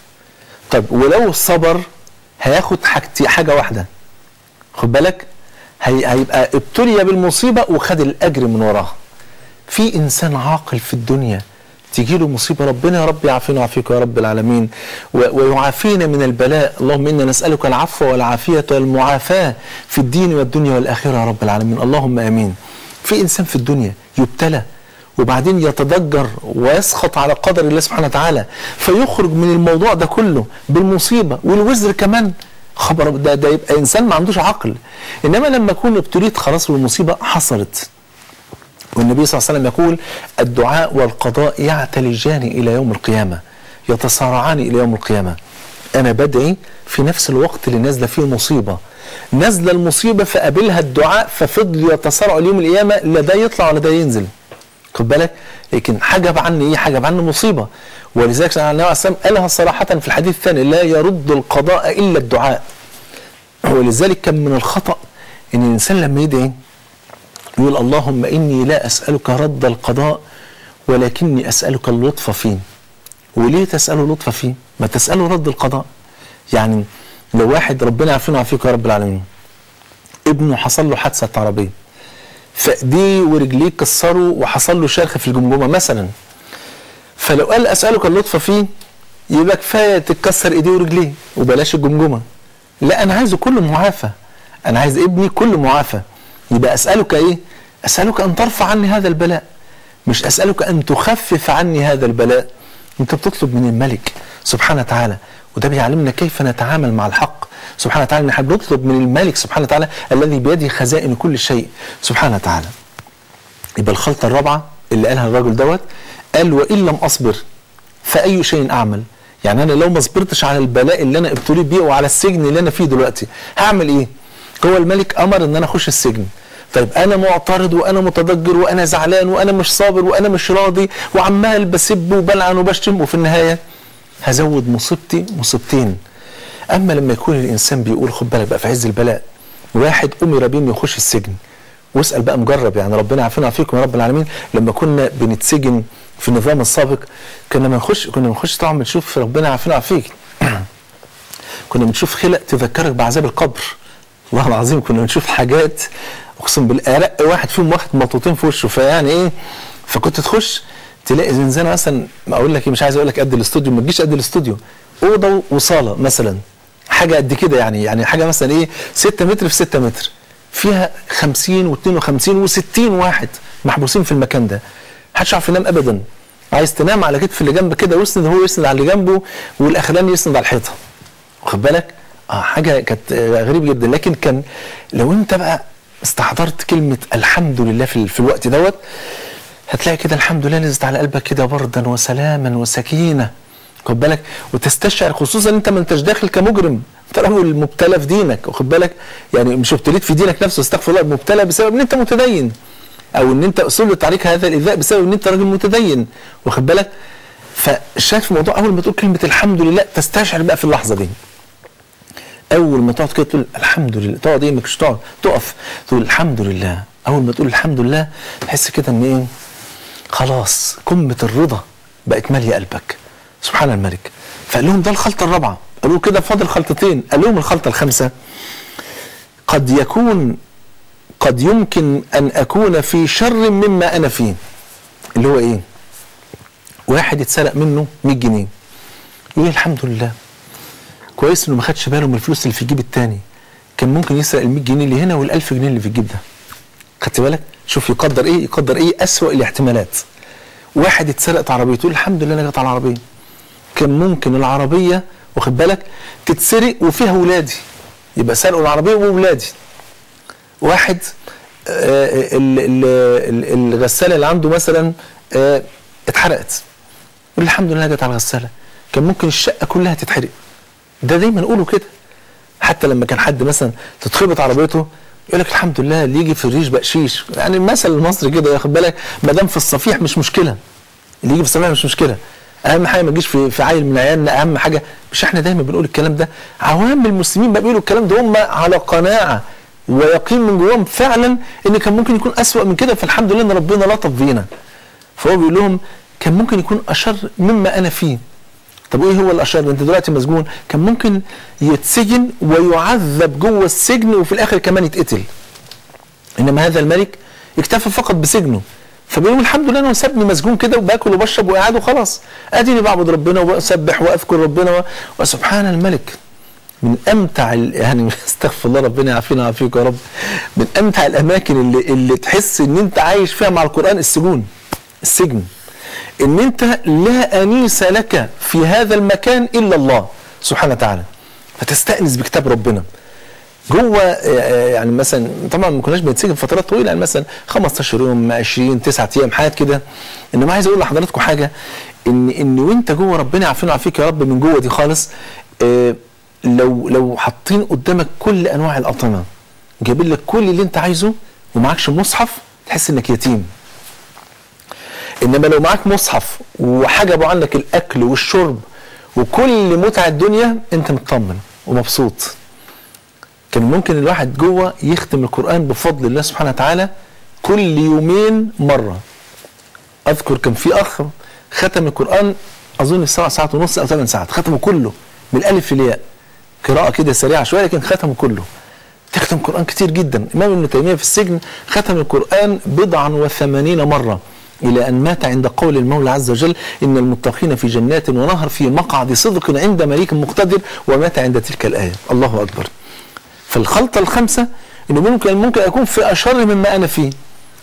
طب ولو صبر هياخد حاجتي حاجة واحدة خد بالك هي هيبقى ابتلي بالمصيبة وخد الأجر من وراها في إنسان عاقل في الدنيا تيجي له مصيبة ربنا يا رب يعافينا ويعافيك يا رب العالمين و- ويعافينا من البلاء اللهم إنا نسألك العفو والعافية والمعافاة في الدين والدنيا والآخرة يا رب العالمين اللهم آمين في إنسان في الدنيا يبتلى وبعدين يتضجر ويسخط على قدر الله سبحانه وتعالى فيخرج من الموضوع ده كله بالمصيبة والوزر كمان خبر ده, ده يبقى إنسان ما عندوش عقل إنما لما أكون ابتليت خلاص والمصيبة حصلت والنبي صلى الله عليه وسلم يقول الدعاء والقضاء يعتلجان إلى يوم القيامة يتصارعان إلى يوم القيامة أنا بدعي في نفس الوقت اللي نازلة فيه مصيبة نازلة المصيبة فقابلها الدعاء ففضل يتصارعوا اليوم القيامة لا ده يطلع ولا ده ينزل خد بالك لكن حجب عني ايه حجب عني مصيبه ولذلك سيدنا النبي عليه الصلاه والسلام قالها صراحه في الحديث الثاني لا يرد القضاء الا الدعاء ولذلك كان من الخطا ان الانسان لما يدعي يقول اللهم اني لا اسالك رد القضاء ولكني اسالك اللطف فيه وليه تساله لطف فيه ما تساله رد القضاء يعني لو واحد ربنا يعافينا ويعافيك يا رب العالمين ابنه حصل له حادثه عربيه فايديه ورجليه اتكسروا وحصل له شرخ في الجمجمه مثلا فلو قال اسالك اللطف فيه يبقى كفايه تتكسر ايديه ورجليه وبلاش الجمجمه لا انا عايزه كله معافى انا عايز ابني كله معافى يبقى اسالك ايه اسالك ان ترفع عني هذا البلاء مش اسالك ان تخفف عني هذا البلاء انت بتطلب من الملك سبحانه وتعالى وده بيعلمنا كيف نتعامل مع الحق سبحانه وتعالى ان احنا بنطلب من الملك سبحانه وتعالى الذي بيده خزائن كل شيء سبحانه وتعالى يبقى الخلطه الرابعه اللي قالها الراجل دوت قال وان لم اصبر فاي شيء اعمل يعني انا لو ما صبرتش على البلاء اللي انا ابتليت بيه وعلى السجن اللي انا فيه دلوقتي هعمل ايه هو الملك امر ان انا اخش السجن طيب انا معترض وانا متضجر وانا زعلان وانا مش صابر وانا مش راضي وعمال بسب وبلعن وبشتم وفي النهايه هزود مصيبتي مصيبتين اما لما يكون الانسان بيقول خد بالك بقى في عز البلاء واحد امر بيه انه يخش السجن واسال بقى مجرب يعني ربنا يعافينا ويعافيكم يا رب العالمين لما كنا بنتسجن في النظام السابق كنا بنخش كنا بنخش طبعا بنشوف ربنا يعافينا ويعافيك كنا بنشوف خلق تذكرك بعذاب القبر والله العظيم كنا بنشوف حاجات اقسم بالله ارق واحد فيهم واخد مطوطين في وشه فيعني ايه فكنت تخش تلاقي زنزانه مثلا ما اقول لك إيه، مش عايز اقول لك قد الاستوديو ما تجيش قد الاستوديو اوضه وصاله مثلا حاجه قد كده يعني يعني حاجه مثلا ايه 6 متر في 6 متر فيها 50 و52 و60 واحد محبوسين في المكان ده محدش يعرف ينام ابدا عايز تنام على كتف اللي جنبك كده ويسند هو يسند على اللي جنبه والاخراني يسند على الحيطه واخد بالك اه حاجه كانت آه، غريبه جدا لكن كان لو انت بقى استحضرت كلمه الحمد لله في, ال- في الوقت دوت هتلاقي كده الحمد لله نزلت على قلبك كده بردا وسلاما وسكينه خد بالك وتستشعر خصوصا انت ما انتش داخل كمجرم انت راجل مبتلى في دينك واخد بالك يعني مش ابتليت في دينك نفسه استغفر الله مبتلى بسبب ان انت متدين او ان انت سلط عليك هذا الايذاء بسبب ان انت راجل متدين واخد بالك فالشاهد في الموضوع اول ما تقول كلمه الحمد لله تستشعر بقى في اللحظه دي اول ما تقعد كده تقول الحمد لله تقعد ايه مش تقعد تقف تقول الحمد لله اول ما تقول الحمد لله تحس كده ان ايه خلاص قمه الرضا بقت ماليه قلبك سبحان الملك فقال لهم ده الخلطه الرابعه قالوا كده فاضل خلطتين قال لهم الخلطه الخامسه قد يكون قد يمكن ان اكون في شر مما انا فيه اللي هو ايه واحد اتسرق منه 100 جنيه يقول الحمد لله كويس انه ما خدش باله من الفلوس اللي في الجيب التاني كان ممكن يسرق ال 100 جنيه اللي هنا وال 1000 جنيه اللي في الجيب ده خدت بالك شوف يقدر ايه يقدر ايه اسوأ الاحتمالات واحد اتسرقت عربيته يقول الحمد لله انا جت على العربيه كان ممكن العربيه واخد بالك تتسرق وفيها ولادي يبقى سرقوا العربيه وولادي واحد آه، ال- ال- ال- الغساله اللي عنده مثلا آه، اتحرقت يقول الحمد لله جت على الغساله كان ممكن الشقه كلها تتحرق ده دايما نقوله كده حتى لما كان حد مثلا تتخبط عربيته يقول لك الحمد لله اللي يجي في الريش بقشيش يعني المثل المصري كده ياخد بالك ما دام في الصفيح مش مشكله اللي يجي في الصفيح مش مشكله اهم حاجه ما تجيش في في عيل من عيالنا اهم حاجه مش احنا دايما بنقول الكلام ده عوام المسلمين بقى بيقولوا الكلام ده هم على قناعه ويقين من جواهم فعلا ان كان ممكن يكون اسوأ من كده فالحمد لله ان ربنا لطف بينا فهو بيقول لهم كان ممكن يكون اشر مما انا فيه طب ايه هو الاشر انت دلوقتي مسجون كان ممكن يتسجن ويعذب جوه السجن وفي الاخر كمان يتقتل انما هذا الملك اكتفى فقط بسجنه فبيقول الحمد لله انا سابني مسجون كده وباكل وبشرب وقاعد وخلاص اديني بعبد ربنا واسبح واذكر ربنا و... وسبحان الملك من امتع ال- يعني استغفر الله ربنا يعافينا ويعافيك يا رب من امتع الاماكن اللي اللي تحس ان انت عايش فيها مع القران السجون السجن ان انت لا انيس لك في هذا المكان الا الله سبحانه وتعالى فتستانس بكتاب ربنا جوه آه، يعني مثلا طبعا ما كناش بنتسجن فترات طويله يعني مثلا 15 يوم 20 9 ايام حاجات كده انما عايز اقول لحضراتكم حاجه ان ان وانت جوه ربنا يعافينا ويعافيك يا رب من جوه دي خالص آه، لو لو حاطين قدامك كل انواع الاطعمه جايبين لك كل اللي انت عايزه ومعكش مصحف تحس انك يتيم انما لو معاك مصحف وحجبوا عنك الاكل والشرب وكل متع الدنيا انت مطمن ومبسوط كان ممكن الواحد جوه يختم القران بفضل الله سبحانه وتعالى كل يومين مره اذكر كان في اخ ختم القران اظن سبع ساعات ونص او ثمان ساعات ختمه كله من الالف للياء قراءه كده سريعه شويه لكن ختمه كله تختم قرآن كتير جدا الإمام ابن تيمية في السجن ختم القرآن بضعا وثمانين مرة إلى أن مات عند قول المولى عز وجل إن المتقين في جنات ونهر في مقعد صدق عند مليك مقتدر ومات عند تلك الآية الله أكبر فالخلطة الخامسة إنه ممكن ممكن أكون في أشر مما أنا فيه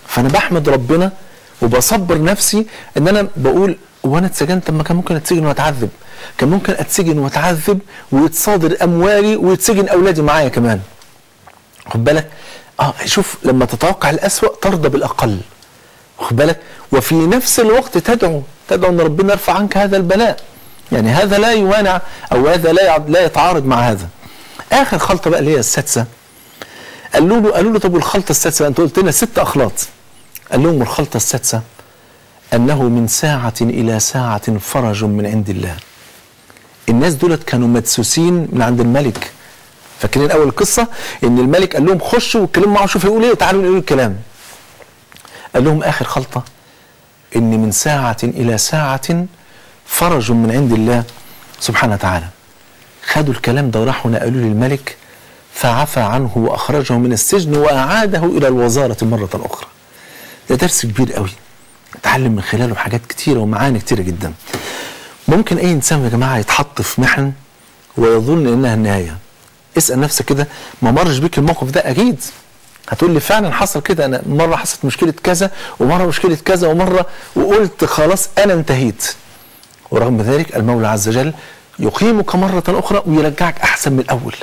فانا بحمد ربنا وبصبر نفسي ان انا بقول وانا اتسجنت طب ما كان ممكن اتسجن واتعذب كان ممكن اتسجن واتعذب ويتصادر اموالي ويتسجن اولادي معايا كمان خد بالك اه شوف لما تتوقع الاسوأ ترضى بالاقل واخد بالك وفي نفس الوقت تدعو تدعو ان ربنا يرفع عنك هذا البلاء يعني هذا لا يوانع او هذا لا يع- لا يتعارض مع هذا اخر خلطه بقى اللي هي السادسه قالوا له قالوا له طب والخلطه السادسه انت قلت لنا ست اخلاط قال لهم الخلطه السادسه انه من ساعه الى ساعه فرج من عند الله الناس دولت كانوا مدسوسين من عند الملك فاكرين اول القصه ان الملك قال لهم خشوا واتكلموا معه شوفوا يقول ايه وتعالوا نقول الكلام قال لهم اخر خلطه ان من ساعه الى ساعه فرج من عند الله سبحانه وتعالى خدوا الكلام ده وراحوا نقلوه للملك فعفى عنه واخرجه من السجن واعاده الى الوزاره مره اخرى ده درس كبير قوي اتعلم من خلاله حاجات كتيره ومعاني كتيره جدا ممكن اي انسان يا جماعه يتحط في محن ويظن انها النهايه اسال نفسك كده ما مرش بيك الموقف ده اكيد هتقول لي فعلا حصل كده انا مره حصلت مشكله كذا ومره مشكله كذا ومره وقلت خلاص انا انتهيت ورغم ذلك المولى عز وجل يقيمك مرة أخرى ويرجعك أحسن من الأول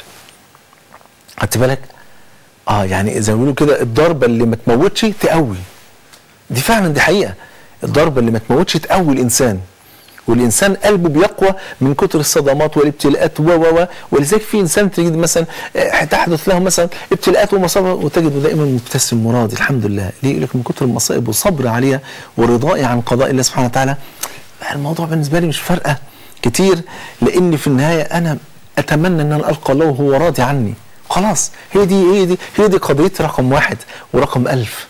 خدت بالك؟ اه يعني زي ما بيقولوا كده الضربة اللي ما تموتش تقوي دي فعلا دي حقيقة الضربة اللي ما تموتش تقوي الإنسان والإنسان قلبه بيقوى من كتر الصدمات والابتلاءات و و و ولذلك في إنسان تجد مثلا آه، تحدث له مثلا ابتلاءات ومصائب وتجده دائما مبتسم مراد الحمد لله ليه يقول لك من كتر المصائب وصبر عليها ورضائي عن قضاء الله سبحانه وتعالى بقى الموضوع بالنسبة لي مش فارقة كتير لأن في النهاية أنا أتمنى أن أنا ألقى الله وهو راضي عني خلاص هي دي هي دي هي دي قضيتي رقم واحد ورقم ألف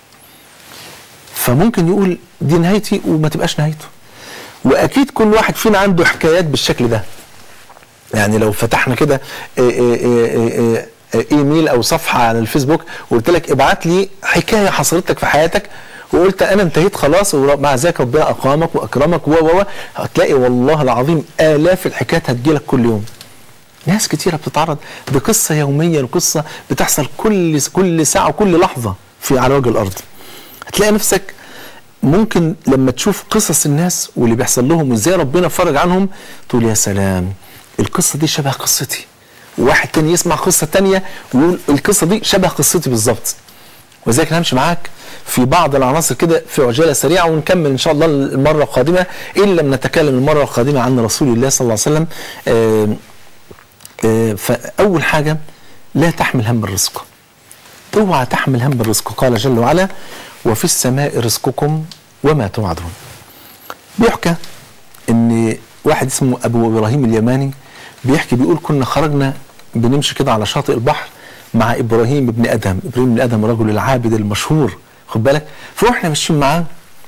فممكن يقول دي نهايتي وما تبقاش نهايته واكيد كل واحد فينا عنده حكايات بالشكل ده يعني لو فتحنا كده إيه إيه إيه إيه ايميل او صفحه على الفيسبوك وقلت لك ابعت لي حكايه حصلت لك في حياتك وقلت انا انتهيت خلاص ومع ذلك ربنا اقامك واكرمك و و و هتلاقي والله العظيم الاف الحكايات هتجيلك كل يوم ناس كتيرة بتتعرض بقصة يومية وقصة بتحصل كل كل ساعة وكل لحظة في على وجه الأرض هتلاقي نفسك ممكن لما تشوف قصص الناس واللي بيحصل لهم وازاي ربنا فرج عنهم تقول يا سلام القصة دي شبه قصتي وواحد تاني يسمع قصة تانية ويقول القصة دي شبه قصتي بالظبط وذلك أنا همشي معاك في بعض العناصر كده في عجالة سريعة ونكمل إن شاء الله المرة القادمة إن لم نتكلم المرة القادمة عن رسول الله صلى الله عليه وسلم آه آه فأول حاجة لا تحمل هم الرزق اوعى تحمل هم الرزق قال جل وعلا وفي السماء رزقكم وما توعدون بيحكى ان واحد اسمه ابو ابراهيم اليماني بيحكي بيقول كنا خرجنا بنمشي كده على شاطئ البحر مع ابراهيم ابن ادهم ابراهيم بن ادهم الرجل العابد المشهور خد بالك فاحنا ماشيين معاه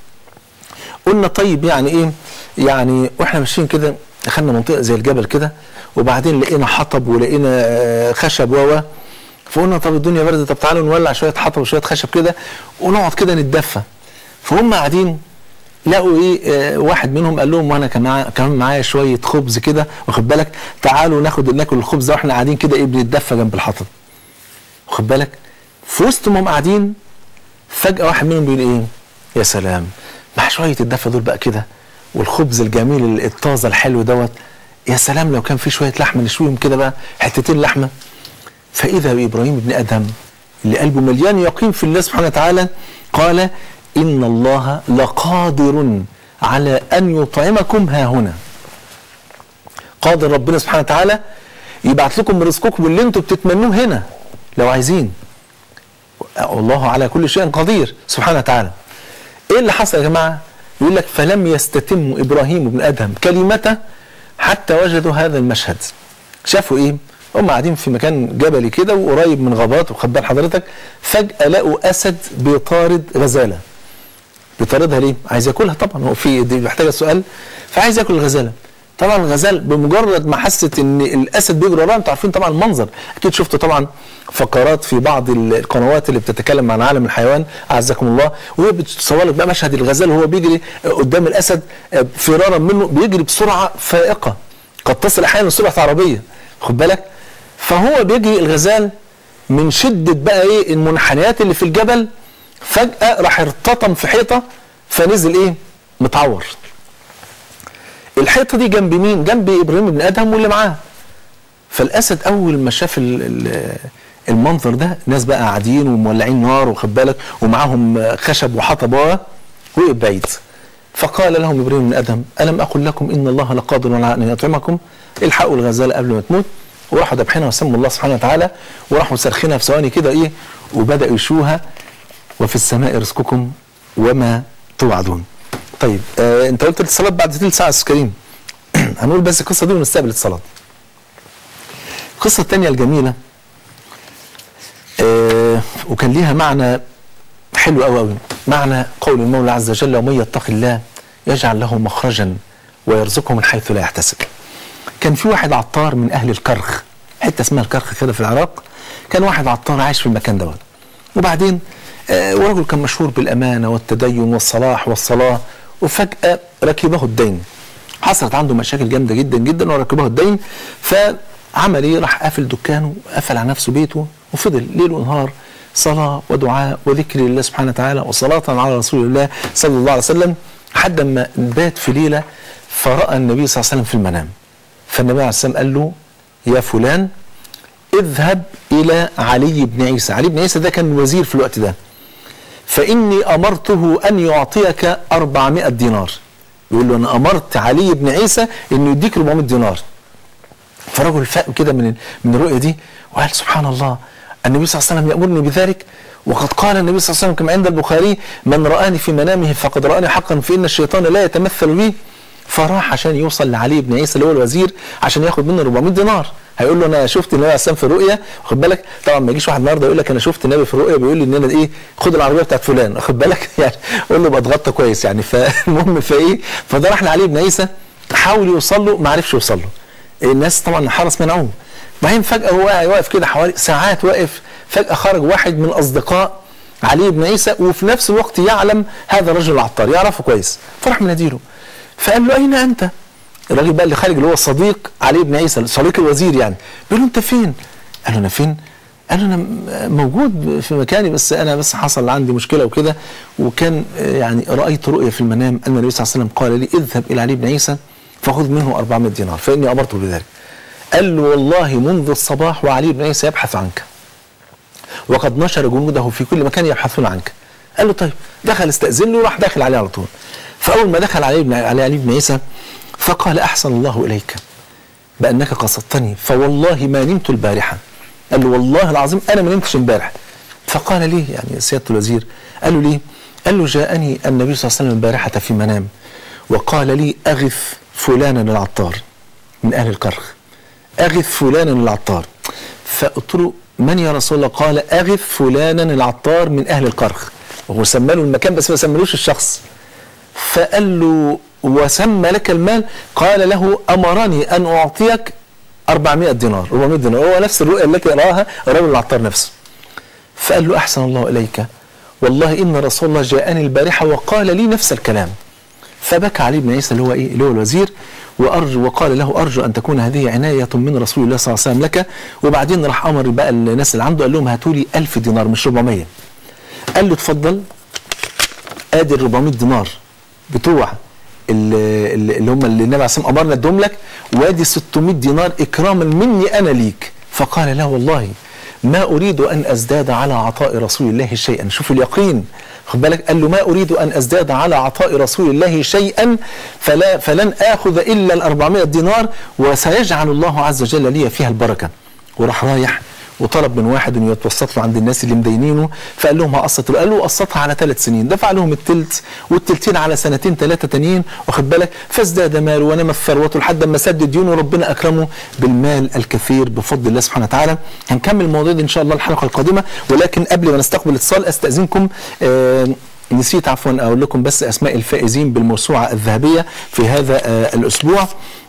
قلنا طيب يعني ايه يعني واحنا ماشيين كده دخلنا منطقه زي الجبل كده وبعدين لقينا حطب ولقينا آه، خشب و فقلنا طب الدنيا برد طب تعالوا نولع شويه حطب وشويه خشب كده ونقعد كده نتدفى فهم قاعدين لقوا ايه آه واحد منهم قال لهم وانا كان معايا كمان معايا شويه خبز كده واخد بالك تعالوا ناخد ناكل الخبز ده واحنا قاعدين كده ايه بنتدفى جنب الحطب واخد بالك في وسط ما هم قاعدين فجاه واحد منهم بيقول ايه يا سلام مع شويه الدفى دول بقى كده والخبز الجميل الطازه الحلو دوت يا سلام لو كان في شويه لحمه نشويهم كده بقى حتتين لحمه فإذا بإبراهيم بن أدهم اللي قلبه مليان يقين في الله سبحانه وتعالى قال إن الله لقادر على أن يطعمكم ها هنا قادر ربنا سبحانه وتعالى يبعت لكم من رزقكم اللي انتم بتتمنوه هنا لو عايزين والله على كل شيء قدير سبحانه وتعالى ايه اللي حصل يا جماعه يقول لك فلم يستتم ابراهيم بن ادهم كلمته حتى وجدوا هذا المشهد شافوا ايه هم قاعدين في مكان جبلي كده وقريب من غابات وخد بال حضرتك فجاه لقوا اسد بيطارد غزاله بيطاردها ليه؟ عايز ياكلها طبعا هو في دي محتاجه سؤال فعايز ياكل الغزاله طبعا الغزال بمجرد ما حست ان الاسد بيجري وراها انتوا عارفين طبعا المنظر اكيد شفتوا طبعا فقرات في بعض القنوات اللي بتتكلم عن عالم الحيوان اعزكم الله وهي بتصور لك بقى مشهد الغزال وهو بيجري قدام الاسد فرارا منه بيجري بسرعه فائقه قد تصل احيانا لسرعه عربيه خد بالك فهو بيجري الغزال من شده بقى ايه المنحنيات اللي في الجبل فجاه راح ارتطم في حيطه فنزل ايه متعور الحيطه دي جنب مين جنب ابراهيم بن ادهم واللي معاه فالاسد اول ما شاف ال- ال- المنظر ده ناس بقى قاعدين ومولعين نار واخد بالك ومعاهم خشب وحطب وقف بعيد فقال لهم ابراهيم بن ادهم الم اقل لكم ان الله لقادر على ان يطعمكم الحقوا الغزاله قبل ما تموت وراحوا ذبحينها وسموا الله سبحانه وتعالى وراحوا سرخينها في ثواني كده ايه وبداوا يشوها وفي السماء رزقكم وما توعدون. طيب آه انت قلت الصلاه بعد ثلث ساعه يا استاذ كريم هنقول بس القصه دي ونستقبل الصلاه. القصه الثانيه الجميله آه وكان ليها معنى حلو قوي قوي معنى قول المولى عز وجل ومن يتق الله يجعل له مخرجا ويرزقه من حيث لا يحتسب. كان في واحد عطار من اهل الكرخ حته اسمها الكرخ كده في العراق كان واحد عطار عايش في المكان دوت وبعدين آه ورجل كان مشهور بالامانه والتدين والصلاح والصلاه وفجاه ركبه الدين حصلت عنده مشاكل جامده جدا جدا وركبه الدين فعمل ايه راح قافل دكانه وقفل على نفسه بيته وفضل ليل ونهار صلاه ودعاء وذكر لله سبحانه وتعالى وصلاه على رسول الله صلى الله عليه وسلم لحد ما بات في ليله فراى النبي صلى الله عليه وسلم في المنام فالنبي عليه الصلاه والسلام قال له يا فلان اذهب الى علي بن عيسى علي بن عيسى ده كان وزير في الوقت ده فاني امرته ان يعطيك 400 دينار يقول له انا امرت علي بن عيسى انه يديك 400 دينار فرجل فاق كده من من الرؤيه دي وقال سبحان الله النبي صلى الله عليه وسلم يامرني بذلك وقد قال النبي صلى الله عليه وسلم كما عند البخاري من رآني في منامه فقد رآني حقا فإن الشيطان لا يتمثل بي فراح عشان يوصل لعلي بن عيسى اللي هو الوزير عشان ياخد منه 400 دينار هيقول له انا شفت النبي عليه السلام في الرؤيه واخد بالك طبعا ما يجيش واحد النهارده يقول لك انا شفت النبي في الرؤيه بيقول لي ان انا ايه خد العربيه بتاعت فلان واخد بالك يعني قول له ابقى اتغطى كويس يعني فالمهم فايه فده راح لعلي بن عيسى حاول يوصل له ما عرفش يوصل له الناس طبعا حرس منعوه بعدين فجاه هو واقف كده حوالي ساعات واقف فجاه خرج واحد من اصدقاء علي بن عيسى وفي نفس الوقت يعلم هذا الرجل العطار يعرفه كويس فراح مناديله فقال له اين انت؟ الراجل بقى اللي خارج اللي هو صديق علي بن عيسى صديق الوزير يعني بيقول له انت فين؟ قال له انا فين؟ قال له انا موجود في مكاني بس انا بس حصل عندي مشكله وكده وكان يعني رايت رؤيه في المنام ان النبي صلى الله عليه وسلم قال لي اذهب الى علي بن عيسى فخذ منه 400 دينار فاني امرته بذلك. قال له والله منذ الصباح وعلي بن عيسى يبحث عنك. وقد نشر جنوده في كل مكان يبحثون عنك. قال له طيب دخل استاذن له وراح داخل عليه على طول. فاول ما دخل علي بن علي, علي بن عيسى فقال احسن الله اليك بانك قصدتني فوالله ما نمت البارحه. قال له والله العظيم انا ما نمتش امبارح. فقال ليه يعني سياده الوزير؟ قال له ليه؟ قال له جاءني النبي صلى الله عليه وسلم البارحه في منام وقال لي اغث فلانا العطار من اهل الكرخ. اغث فلانا العطار. فقلت له من يا رسول الله؟ قال اغث فلانا العطار من اهل الكرخ. وهو سمى له المكان بس ما سملوش الشخص. فقال له وسمى لك المال قال له امرني ان اعطيك 400 دينار 400 دينار هو نفس الرؤيا التي راها الرجل العطار نفسه فقال له احسن الله اليك والله ان رسول الله جاءني البارحه وقال لي نفس الكلام فبكى علي بن عيسى اللي هو ايه اللي هو الوزير وارجو وقال له ارجو ان تكون هذه عنايه من رسول الله صلى الله عليه وسلم لك وبعدين راح امر بقى الناس اللي عنده قال لهم هاتوا لي 1000 دينار مش 400 قال له اتفضل ادي ال 400 دينار بتوع اللي, اللي هم اللي النبي عليه الصلاه امرنا ادهم لك وادي 600 دينار اكراما مني انا ليك فقال لا والله ما اريد ان ازداد على عطاء رسول الله شيئا شوف اليقين خد بالك قال له ما اريد ان ازداد على عطاء رسول الله شيئا فلا فلن اخذ الا ال 400 دينار وسيجعل الله عز وجل لي فيها البركه وراح رايح وطلب من واحد انه يتوسط له عند الناس اللي مدينينه فقال لهم هقسط قال له قسطها على ثلاث سنين دفع لهم التلت والتلتين على سنتين ثلاثه تانيين واخد بالك فازداد ماله ونمت ثروته لحد ما سد ديونه وربنا اكرمه بالمال الكثير بفضل الله سبحانه وتعالى هنكمل الموضوع ده ان شاء الله الحلقه القادمه ولكن قبل ما نستقبل اتصال استاذنكم آه نسيت عفوا اقول لكم بس اسماء الفائزين بالموسوعه الذهبيه في هذا آه الاسبوع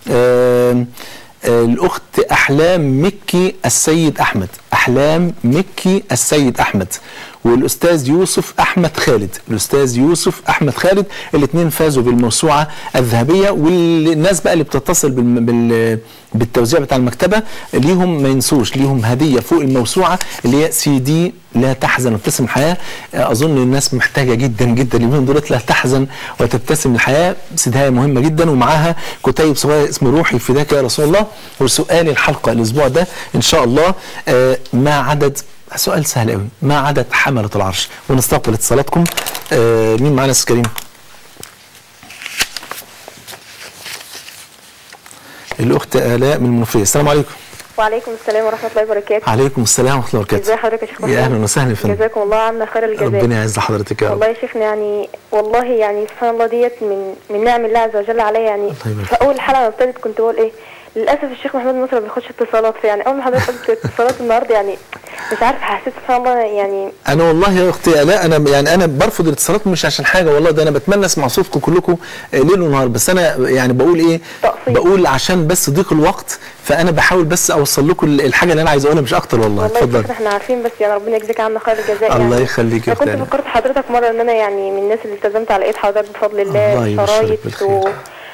آه الأخت أحلام مكي السيد أحمد أحلام مكي السيد أحمد والاستاذ يوسف احمد خالد الاستاذ يوسف احمد خالد الاثنين فازوا بالموسوعه الذهبيه والناس بقى اللي بتتصل بال... بال... بالتوزيع بتاع المكتبه ليهم ما ينسوش ليهم هديه فوق الموسوعه اللي هي سي دي لا تحزن وابتسم الحياه اظن الناس محتاجه جدا جدا اليومين دولت لا تحزن وتبتسم الحياه سدايه مهمه جدا ومعاها كتيب صغير اسمه روحي فداك يا رسول الله وسؤال الحلقه الاسبوع ده ان شاء الله آه، ما عدد سؤال سهل قوي ما عدد حمله العرش ونستقبل اتصالاتكم آه، مين معانا يا استاذ كريم الاخت الاء من المنوفيه السلام عليكم وعليكم السلام ورحمة الله وبركاته عليكم السلام ورحمه الله وبركاته ازي حضرتك يا شيخ يا محمد؟ اهلا وسهلا يا فندم جزاكم الله عنا خير الجزاء ربنا يعز حضرتك يا رب والله يا شيخنا يعني والله يعني سبحان الله ديت من من نعم الله عز وجل عليا يعني الله يبارك في اول حلقه ما ابتدت كنت بقول ايه للاسف الشيخ محمود مصر ما بياخدش اتصالات فيعني اول ما حضرتك قلت اتصالات النهارده يعني مش عارفه حسيت سبحان الله يعني انا والله يا اختي لا انا يعني انا برفض الاتصالات مش عشان حاجه والله ده انا بتمنى اسمع صوتكم كلكم آه، ليل ونهار بس انا يعني بقول ايه تقصير. بقول عشان بس ضيق الوقت فانا بحاول بس اوصل لكم ال- الحاجه اللي انا عايز اقولها مش اكتر والله والله يا اتفضل شيخنا احنا عارفين بس يعني ربنا يجزيك عنا خير الجزاء الله يعني يخليك يا انا كنت اختي فكرت حضرتك مره ان انا يعني من الناس اللي التزمت على ايد حضرتك بفضل الله الله يبشرك شرايط بالخير. و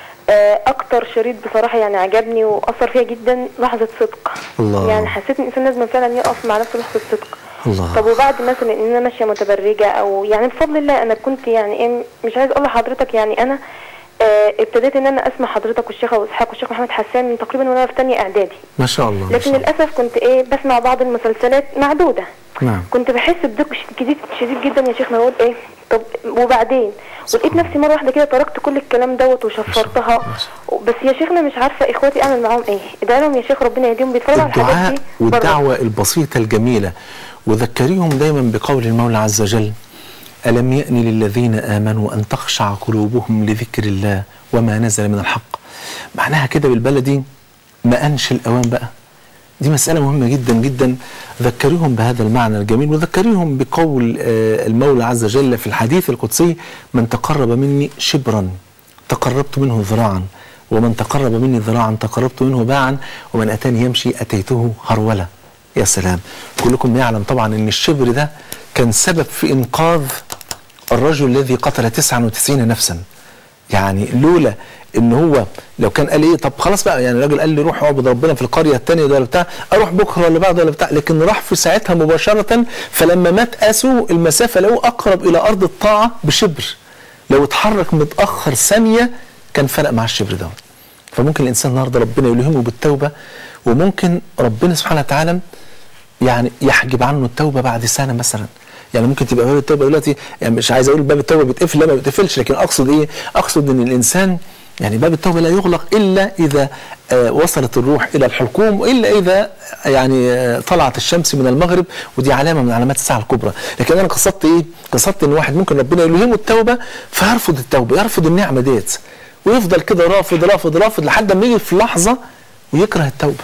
آه، اكتر شريط بصراحه يعني عجبني واثر فيا جدا لحظه صدق الله. يعني حسيت ان الانسان لازم فعلا يقف مع نفسه لحظه صدق الله. طب وبعد مثلا ان انا ماشيه متبرجه او يعني بفضل الله انا كنت يعني ايه مش عايز اقول لحضرتك يعني انا آه، ابتديت ان انا اسمع حضرتك والشيخ ابو اسحاق والشيخ محمد حسان من تقريبا وانا في ثانيه اعدادي ما شاء الله ما لكن شاء الله. للاسف كنت ايه بسمع بعض المسلسلات معدوده نعم كنت بحس بضيق شديد شديد جدا يا شيخنا اقول ايه طب وبعدين ولقيت نفسي مره واحده كده تركت كل الكلام دوت وشفرتها بس يا شيخنا مش عارفه اخواتي اعمل معاهم ايه ادعي لهم يا شيخ ربنا يهديهم بيتفرجوا على الحاجات الدعاء دي بره. والدعوة البسيطة الجميلة وذكريهم دايما بقول المولى عز وجل ألم يأن للذين آمنوا أن تخشع قلوبهم لذكر الله وما نزل من الحق معناها كده بالبلدي ما أنش الأوان بقى دي مسألة مهمة جدا جدا ذكريهم بهذا المعنى الجميل وذكريهم بقول آه، المولى عز وجل في الحديث القدسي من تقرب مني شبرا تقربت منه ذراعا ومن تقرب مني ذراعا تقربت منه باعا ومن أتاني يمشي أتيته هرولة يا سلام كلكم يعلم طبعا أن الشبر ده كان سبب في إنقاذ الرجل الذي قتل 99 نفسا يعني لولا ان هو لو كان قال ايه طب خلاص بقى يعني الراجل قال لي روح اعبد ربنا في القريه الثانيه ده ولا بتاع اروح بكره ولا بعد ولا بتاع لكن راح في ساعتها مباشره فلما مات قاسوا المسافه لقوه اقرب الى ارض الطاعه بشبر لو اتحرك متاخر ثانيه كان فرق مع الشبر ده فممكن الانسان النهارده ربنا يلهمه بالتوبه وممكن ربنا سبحانه وتعالى يعني يحجب عنه التوبه بعد سنه مثلا يعني ممكن تبقى باب التوبه دلوقتي يعني مش عايز اقول باب التوبه بيتقفل لا ما بيتقفلش لكن اقصد ايه؟ اقصد ان الانسان يعني باب التوبه لا يغلق الا اذا آه وصلت الروح الى الحلقوم والا اذا يعني آه طلعت الشمس من المغرب ودي علامه من علامات الساعه الكبرى لكن انا قصدت ايه؟ قصدت ان واحد ممكن ربنا يلهمه التوبه فيرفض التوبه يرفض النعمه ديت ويفضل كده رافض رافض رافض لحد ما يجي في لحظه ويكره التوبه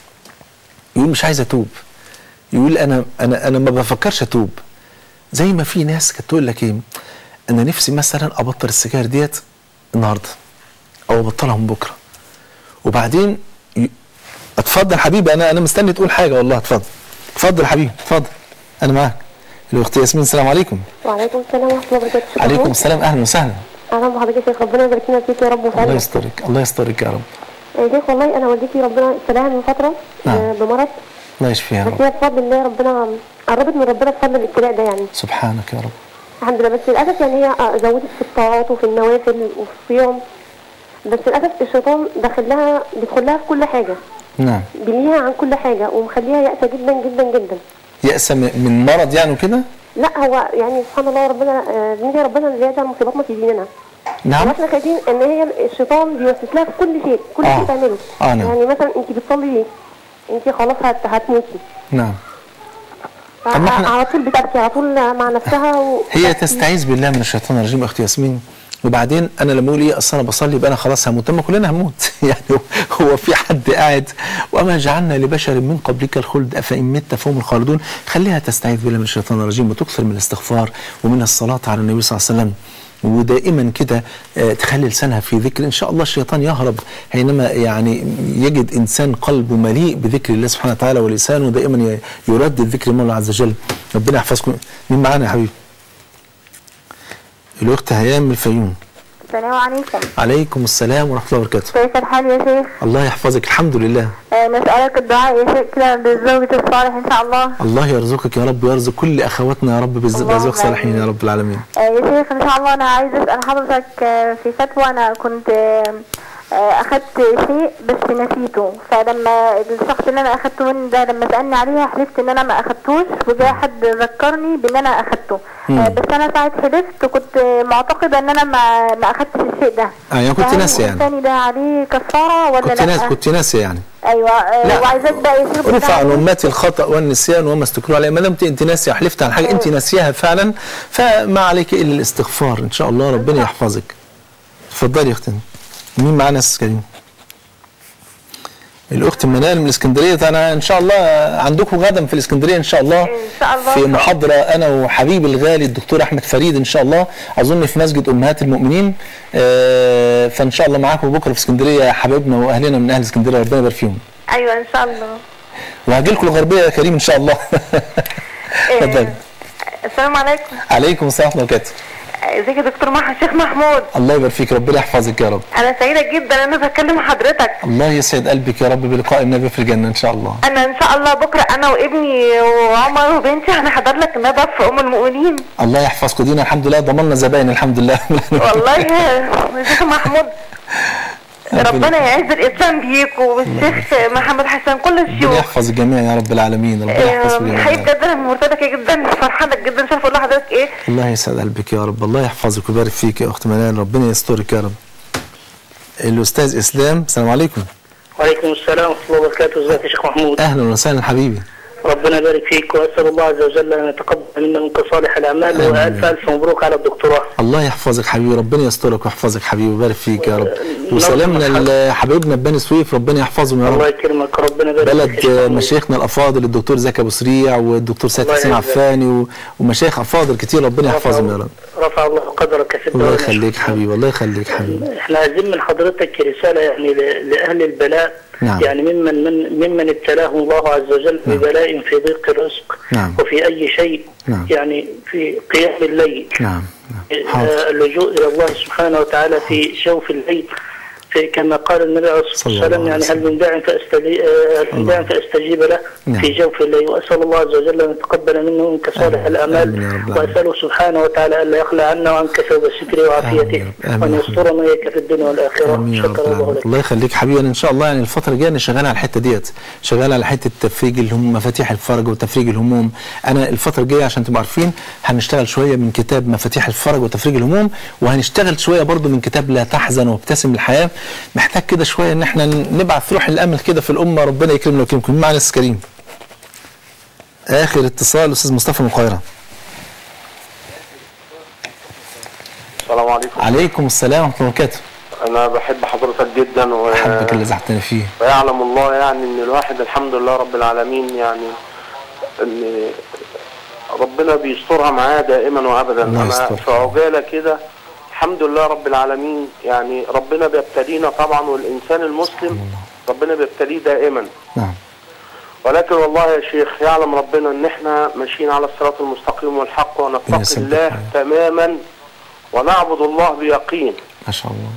يقول مش عايز اتوب يقول انا انا انا ما بفكرش اتوب زي ما في ناس كانت تقول لك ايه انا نفسي مثلا ابطل السجاير ديت النهارده او ابطلها من بكره وبعدين ي... اتفضل حبيبي انا انا مستني تقول حاجه والله اتفضل اتفضل حبيبي اتفضل انا معاك الاخت ياسمين السلام عليكم وعليكم السلام ورحمه الله وبركاته شيخ عليكم محمود. السلام اهلا وسهلا اهلا بحضرتك يا شيخ ربنا يبارك لنا فيك يا رب الله ويسعدك يسترك الله يسترك يا رب يا شيخ والله انا والدتي ربنا ابتلاها من فتره نعم. آه، بمرض الله يشفيها يا بس رب هي بفضل الله ربنا قربت من ربنا بفضل الابتلاء ده يعني سبحانك يا رب الحمد لله بس للاسف يعني هي آه، زودت في الطاعات وفي النوافل وفي الصيام بس للاسف الشيطان داخل لها بيدخل لها في كل حاجه نعم بيليها عن كل حاجه ومخليها يأسة جدا جدا جدا يأس م- من مرض يعني وكده لا هو يعني سبحان الله ربنا آه، بنيجي ربنا اللي يجعل مصيباتنا في ديننا نعم واحنا خايفين ان هي الشيطان بيوسوس لها في كل شيء كل آه. شيء تعمله آه، نعم. يعني مثلا انت بتصلي ليه انت خلاص هت... هتموتي نعم طب ما إحنا- على طول بتبكي على طول مع نفسها و... هي تستعيذ بالله من الشيطان الرجيم اختي ياسمين وبعدين انا لما اقول ايه اصل انا بصلي يبقى انا خلاص هموت طب ما كلنا هنموت يعني هو في حد قاعد وما جعلنا لبشر من قبلك الخلد افان مت فهم الخالدون خليها تستعيذ بالله من الشيطان الرجيم وتكثر من الاستغفار ومن الصلاه على النبي صلى الله عليه وسلم ودائما كده آه، تخلي لسانها في ذكر ان شاء الله الشيطان يهرب حينما يعني يجد انسان قلبه مليء بذكر الله سبحانه وتعالى ولسانه دائما ي- يردد ذكر المولى عز وجل ربنا يحفظكم مين معانا يا حبيبي الاخت هيام من الفيوم السلام عليكم عليكم السلام ورحمه الله وبركاته كيف الحال يا شيخ؟ الله يحفظك الحمد لله آه، نسألك الدعاء يا شيخ كده بالزوجة الصالح إن شاء الله الله يرزقك يا رب ويرزق كل اخواتنا يا رب بالز- اللهم برزق صالحين يا آمين. رب العالمين آه، يا شيخ إن شاء الله أنا عايزة أسأل حضرتك آه، في فتوى أنا كنت آه، آه، أخدت شيء بس نسيته فلما الشخص اللي أنا أخدته منه ده لما سألني عليها حلفت إن أنا ما أخدتوش وجاء حد ذكرني بإن أنا أخدته آه، بس أنا ساعة حلفت كنت آه، معتقدة إن أنا ما ما أخدتش الشيء ده آه، يعني كنت فهل ناسية يعني. الإنسان ده عليه كفارة ولا كنت لا؟ ناس كنت ناسيه يعني أيوه آه، لا. وعايزاك بقى يا شيخ رفع عن بالله امتي الخطا والنسيان وما استكروا عليه ما دام انت ناسيه حلفت عن حاجه انت ناسيها فعلا فما عليك الا الاستغفار ان شاء الله ربنا يحفظك اتفضلي يا اختي مين معانا يا استاذ كريم الاخت منال من الاسكندريه انا ان شاء الله عندكم غدا في الاسكندريه ان شاء الله إن شاء الله. في محاضره انا وحبيبي الغالي الدكتور احمد فريد ان شاء الله اظن في مسجد امهات المؤمنين آه، فان شاء الله معاكم بكره في اسكندريه يا حبايبنا واهلنا من اهل اسكندريه ربنا يبارك فيهم أيوه إن شاء الله وهاجي لكم الغربيه يا كريم ان شاء الله اتفضل السلام عليكم عليكم السلام ورحمه الله وبركاته ازيك يا دكتور مح الشيخ محمود الله يبارك فيك ربنا يحفظك يا رب انا سعيده جدا ان انا بكلم حضرتك الله يسعد قلبك يا رب بلقاء النبي في الجنه ان شاء الله انا ان شاء الله بكره انا وابني وعمر وبنتي هنحضر لك ندى في ام المؤمنين الله يحفظكم دينا الحمد لله ضمننا زباين الحمد لله والله يا شيخ محمود ربنا يعز الاسلام بيك والشيخ محمد حسن كل ربنا الشيوخ يحفظ الجميع يا رب العالمين ربنا يحفظكم آه، جميعا حقيقي بجد انا مرتبكه جدا فرحانه جدا مش عارفه اقول لحضرتك ايه الله يسعد قلبك يا رب الله يحفظك ويبارك فيك يا اخت منال ربنا يسترك يا رب الاستاذ اسلام السلام عليكم وعليكم السلام ورحمة الله وبركاته ازيك يا شيخ محمود اهلا وسهلا حبيبي ربنا يبارك فيك واسال الله عز وجل ان يتقبل منا منك صالح الاعمال آمين. والف الف مبروك على الدكتوراه الله يحفظك حبيبي ربنا يسترك ويحفظك حبيبي ويبارك فيك يا رب نعم. وسلامنا لحبايبنا ببني سويف ربنا يحفظهم يا رب الله يكرمك ربنا يبارك فيك يا بلد شيخ محمود. مشايخنا الافاضل الدكتور زكي ابو سريع والدكتور سيد الله حسين يعزك. عفاني و- ومشايخ افاضل كتير ربنا رفع يحفظهم يا رب رفع الله قدرك في الله الدنيا يخليك حبيبي الله يخليك حبيبي احنا عايزين من حضرتك رسالة يعني ل- لأهل البلاء نعم. يعني ممن من ممن ابتلاهم الله عز وجل ببلاء في ضيق الرزق نعم. وفي أي شيء نعم. يعني في قيام الليل نعم نعم حاضر آه، اللجوء الى الله سبحانه وتعالى في جوف الليل في كما قال النبي عليه الصلاه صلى الله والسلام عليه يعني هل من داع فاستجيب هل من داع فاستجيب له نعم. في جوف الليل واسال الله عز وجل ان يتقبل منه منك صالح آمين. آمين يا الاعمال رب العالمين. واساله سبحانه وتعالى الا يخلى عنا وعنك ثوب الستر آمين وعافيته يا رب. آمين وان يا رب. يسترنا اياك في الدنيا والاخره امين يا رب شكر الله العالمين لك الله يخليك حبيبي انا ان شاء الله يعني الفتره الجايه انا شغال على الحته ديت شغال على حته تفريج الهموم مفاتيح الفرج وتفريج الهموم انا الفتره الجايه عشان تبقوا عارفين هنشتغل شويه من كتاب مفاتيح الفرج وتفريج الهموم وهنشتغل شويه برضو من كتاب لا تحزن وابتسم الحياه محتاج كده شويه ان احنا نبعث روح الامل كده في الامه ربنا يكرمنا ويكرمكم مين معانا استاذ كريم اخر اتصال استاذ مصطفى من القاهره السلام عليكم عليكم السلام ورحمه الله وبركاته انا بحب حضرتك جدا و... احبك اللي زعتني فيه ويعلم الله يعني ان الواحد الحمد لله رب العالمين يعني ان ربنا بيسترها معاه دائما وابدا الله انا يستر. في عجاله كده الحمد لله رب العالمين يعني ربنا بيبتلينا طبعا والانسان المسلم ربنا بيبتليه دائما نعم ولكن والله يا شيخ يعلم ربنا ان احنا ماشيين على الصراط المستقيم والحق ونتقي يسلمك. الله تماما ونعبد الله بيقين ما شاء الله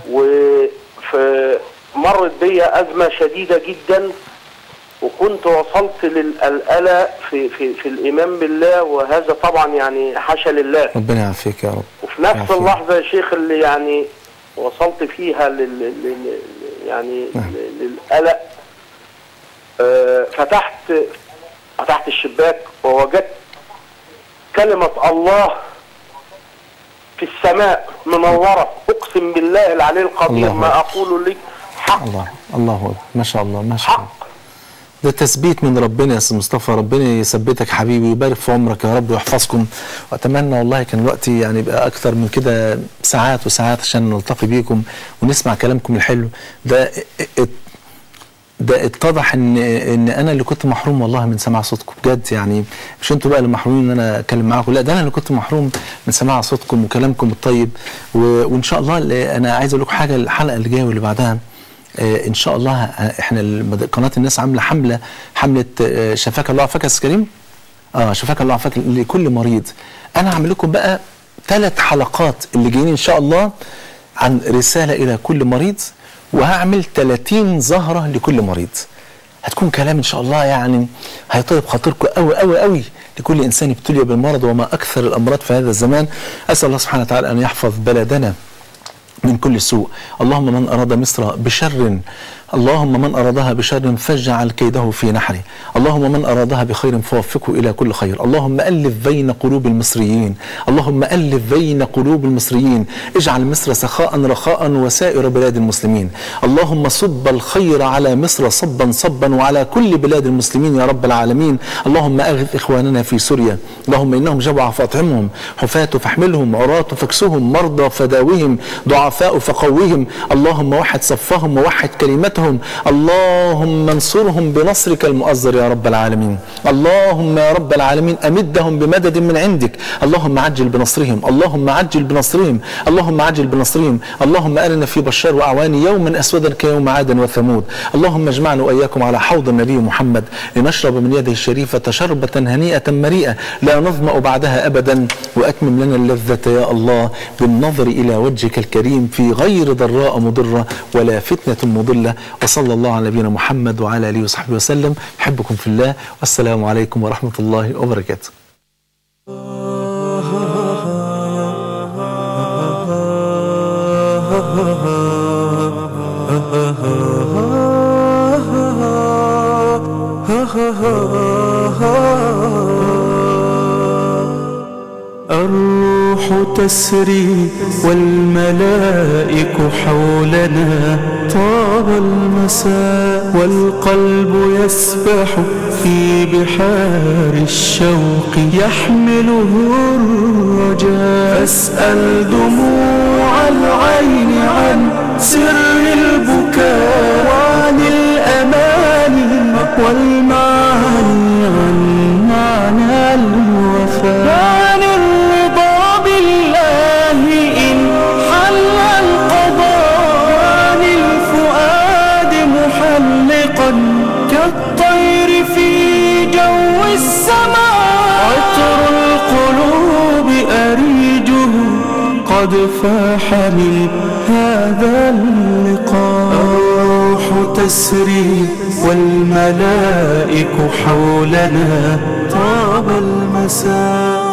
ومرت بيا أزمة شديدة جدا وكنت وصلت للقلقلة في, في, في الإيمان بالله وهذا طبعا يعني حاشا لله ربنا يعافيك يا رب وفي نفس يعافيك. اللحظة يا شيخ اللي يعني وصلت فيها لل لل يعني نعم. للقلق آه، فتحت فتحت الشباك ووجدت كلمة الله في السماء منورة أقسم بالله العلي القدير الله ما أقول لك حق الله الله أكبر. ما شاء الله ما شاء الله حق ده تثبيت من ربنا يا استاذ مصطفى ربنا يثبتك حبيبي ويبارك في عمرك يا رب ويحفظكم واتمنى والله كان الوقت يعني يبقى اكتر من كده ساعات وساعات عشان نلتقي بيكم ونسمع كلامكم الحلو ده ات- ده اتضح ان ان انا اللي كنت محروم والله من سماع صوتكم بجد يعني مش انتوا بقى اللي محرومين ان انا اتكلم معاكم لا ده انا اللي كنت محروم من سماع صوتكم وكلامكم الطيب و- وان شاء الله اللي- انا عايز اقول لكم حاجه الحلقه اللي جايه واللي بعدها آه، ان شاء الله آه، احنا المد- قناه الناس عامله حمله حمله آه، شفاك الله عافاك يا أستاذ كريم اه شفاك الله عافاك لكل مريض انا هعمل لكم بقى ثلاث حلقات اللي جايين ان شاء الله عن رساله الى كل مريض وهعمل 30 زهره لكل مريض هتكون كلام ان شاء الله يعني هيطيب خاطركم قوي قوي قوي لكل انسان ابتلي بالمرض وما اكثر الامراض في هذا الزمان اسال الله سبحانه وتعالى ان يحفظ بلدنا من كل سوء اللهم من أراد مصر بشر اللهم من أرادها بشر فاجعل كيده في نحره اللهم من أرادها بخير فوفقه إلى كل خير اللهم ألف بين قلوب المصريين اللهم ألف بين قلوب المصريين اجعل مصر سخاء رخاء وسائر بلاد المسلمين اللهم صب الخير على مصر صبا صبا وعلى كل بلاد المسلمين يا رب العالمين اللهم أغث إخواننا في سوريا اللهم إنهم جوع فاطعمهم حفاة فاحملهم عراة فاكسهم مرضى فداوهم ضعفاء فقوهم اللهم وحد صفهم ووحد كلمتهم اللهم انصرهم بنصرك المؤزر يا رب العالمين اللهم يا رب العالمين أمدهم بمدد من عندك اللهم عجل بنصرهم اللهم عجل بنصرهم اللهم عجل بنصرهم اللهم أرنا في بشار وأعوان يوما أسودا كيوم عاد وثمود اللهم اجمعنا وإياكم على حوض النبي محمد لنشرب من يده الشريفة شربة هنيئة مريئة لا نظمأ بعدها أبدا وأتمم لنا اللذة يا الله بالنظر إلى وجهك الكريم في غير ضراء مضرة ولا فتنة مضلة وصلى الله على نبينا محمد وعلى آله وصحبه وسلم أحبكم في الله والسلام عليكم ورحمة الله وبركاته الروح تسري والملائك حولنا طاب المساء والقلب يسبح في بحار الشوق يحمله الرجاء أسأل دموع العين عن سر البكاء وعن الأماني والمعاني عن معنى الوفاء عن الرضا بالله إن حل القضاء عن الفؤاد محلقا كالطير في جو السماء عطر القلوب أريجه قد فاح من هذا اللقاء الروح تسري والملائك حولنا طاب المساء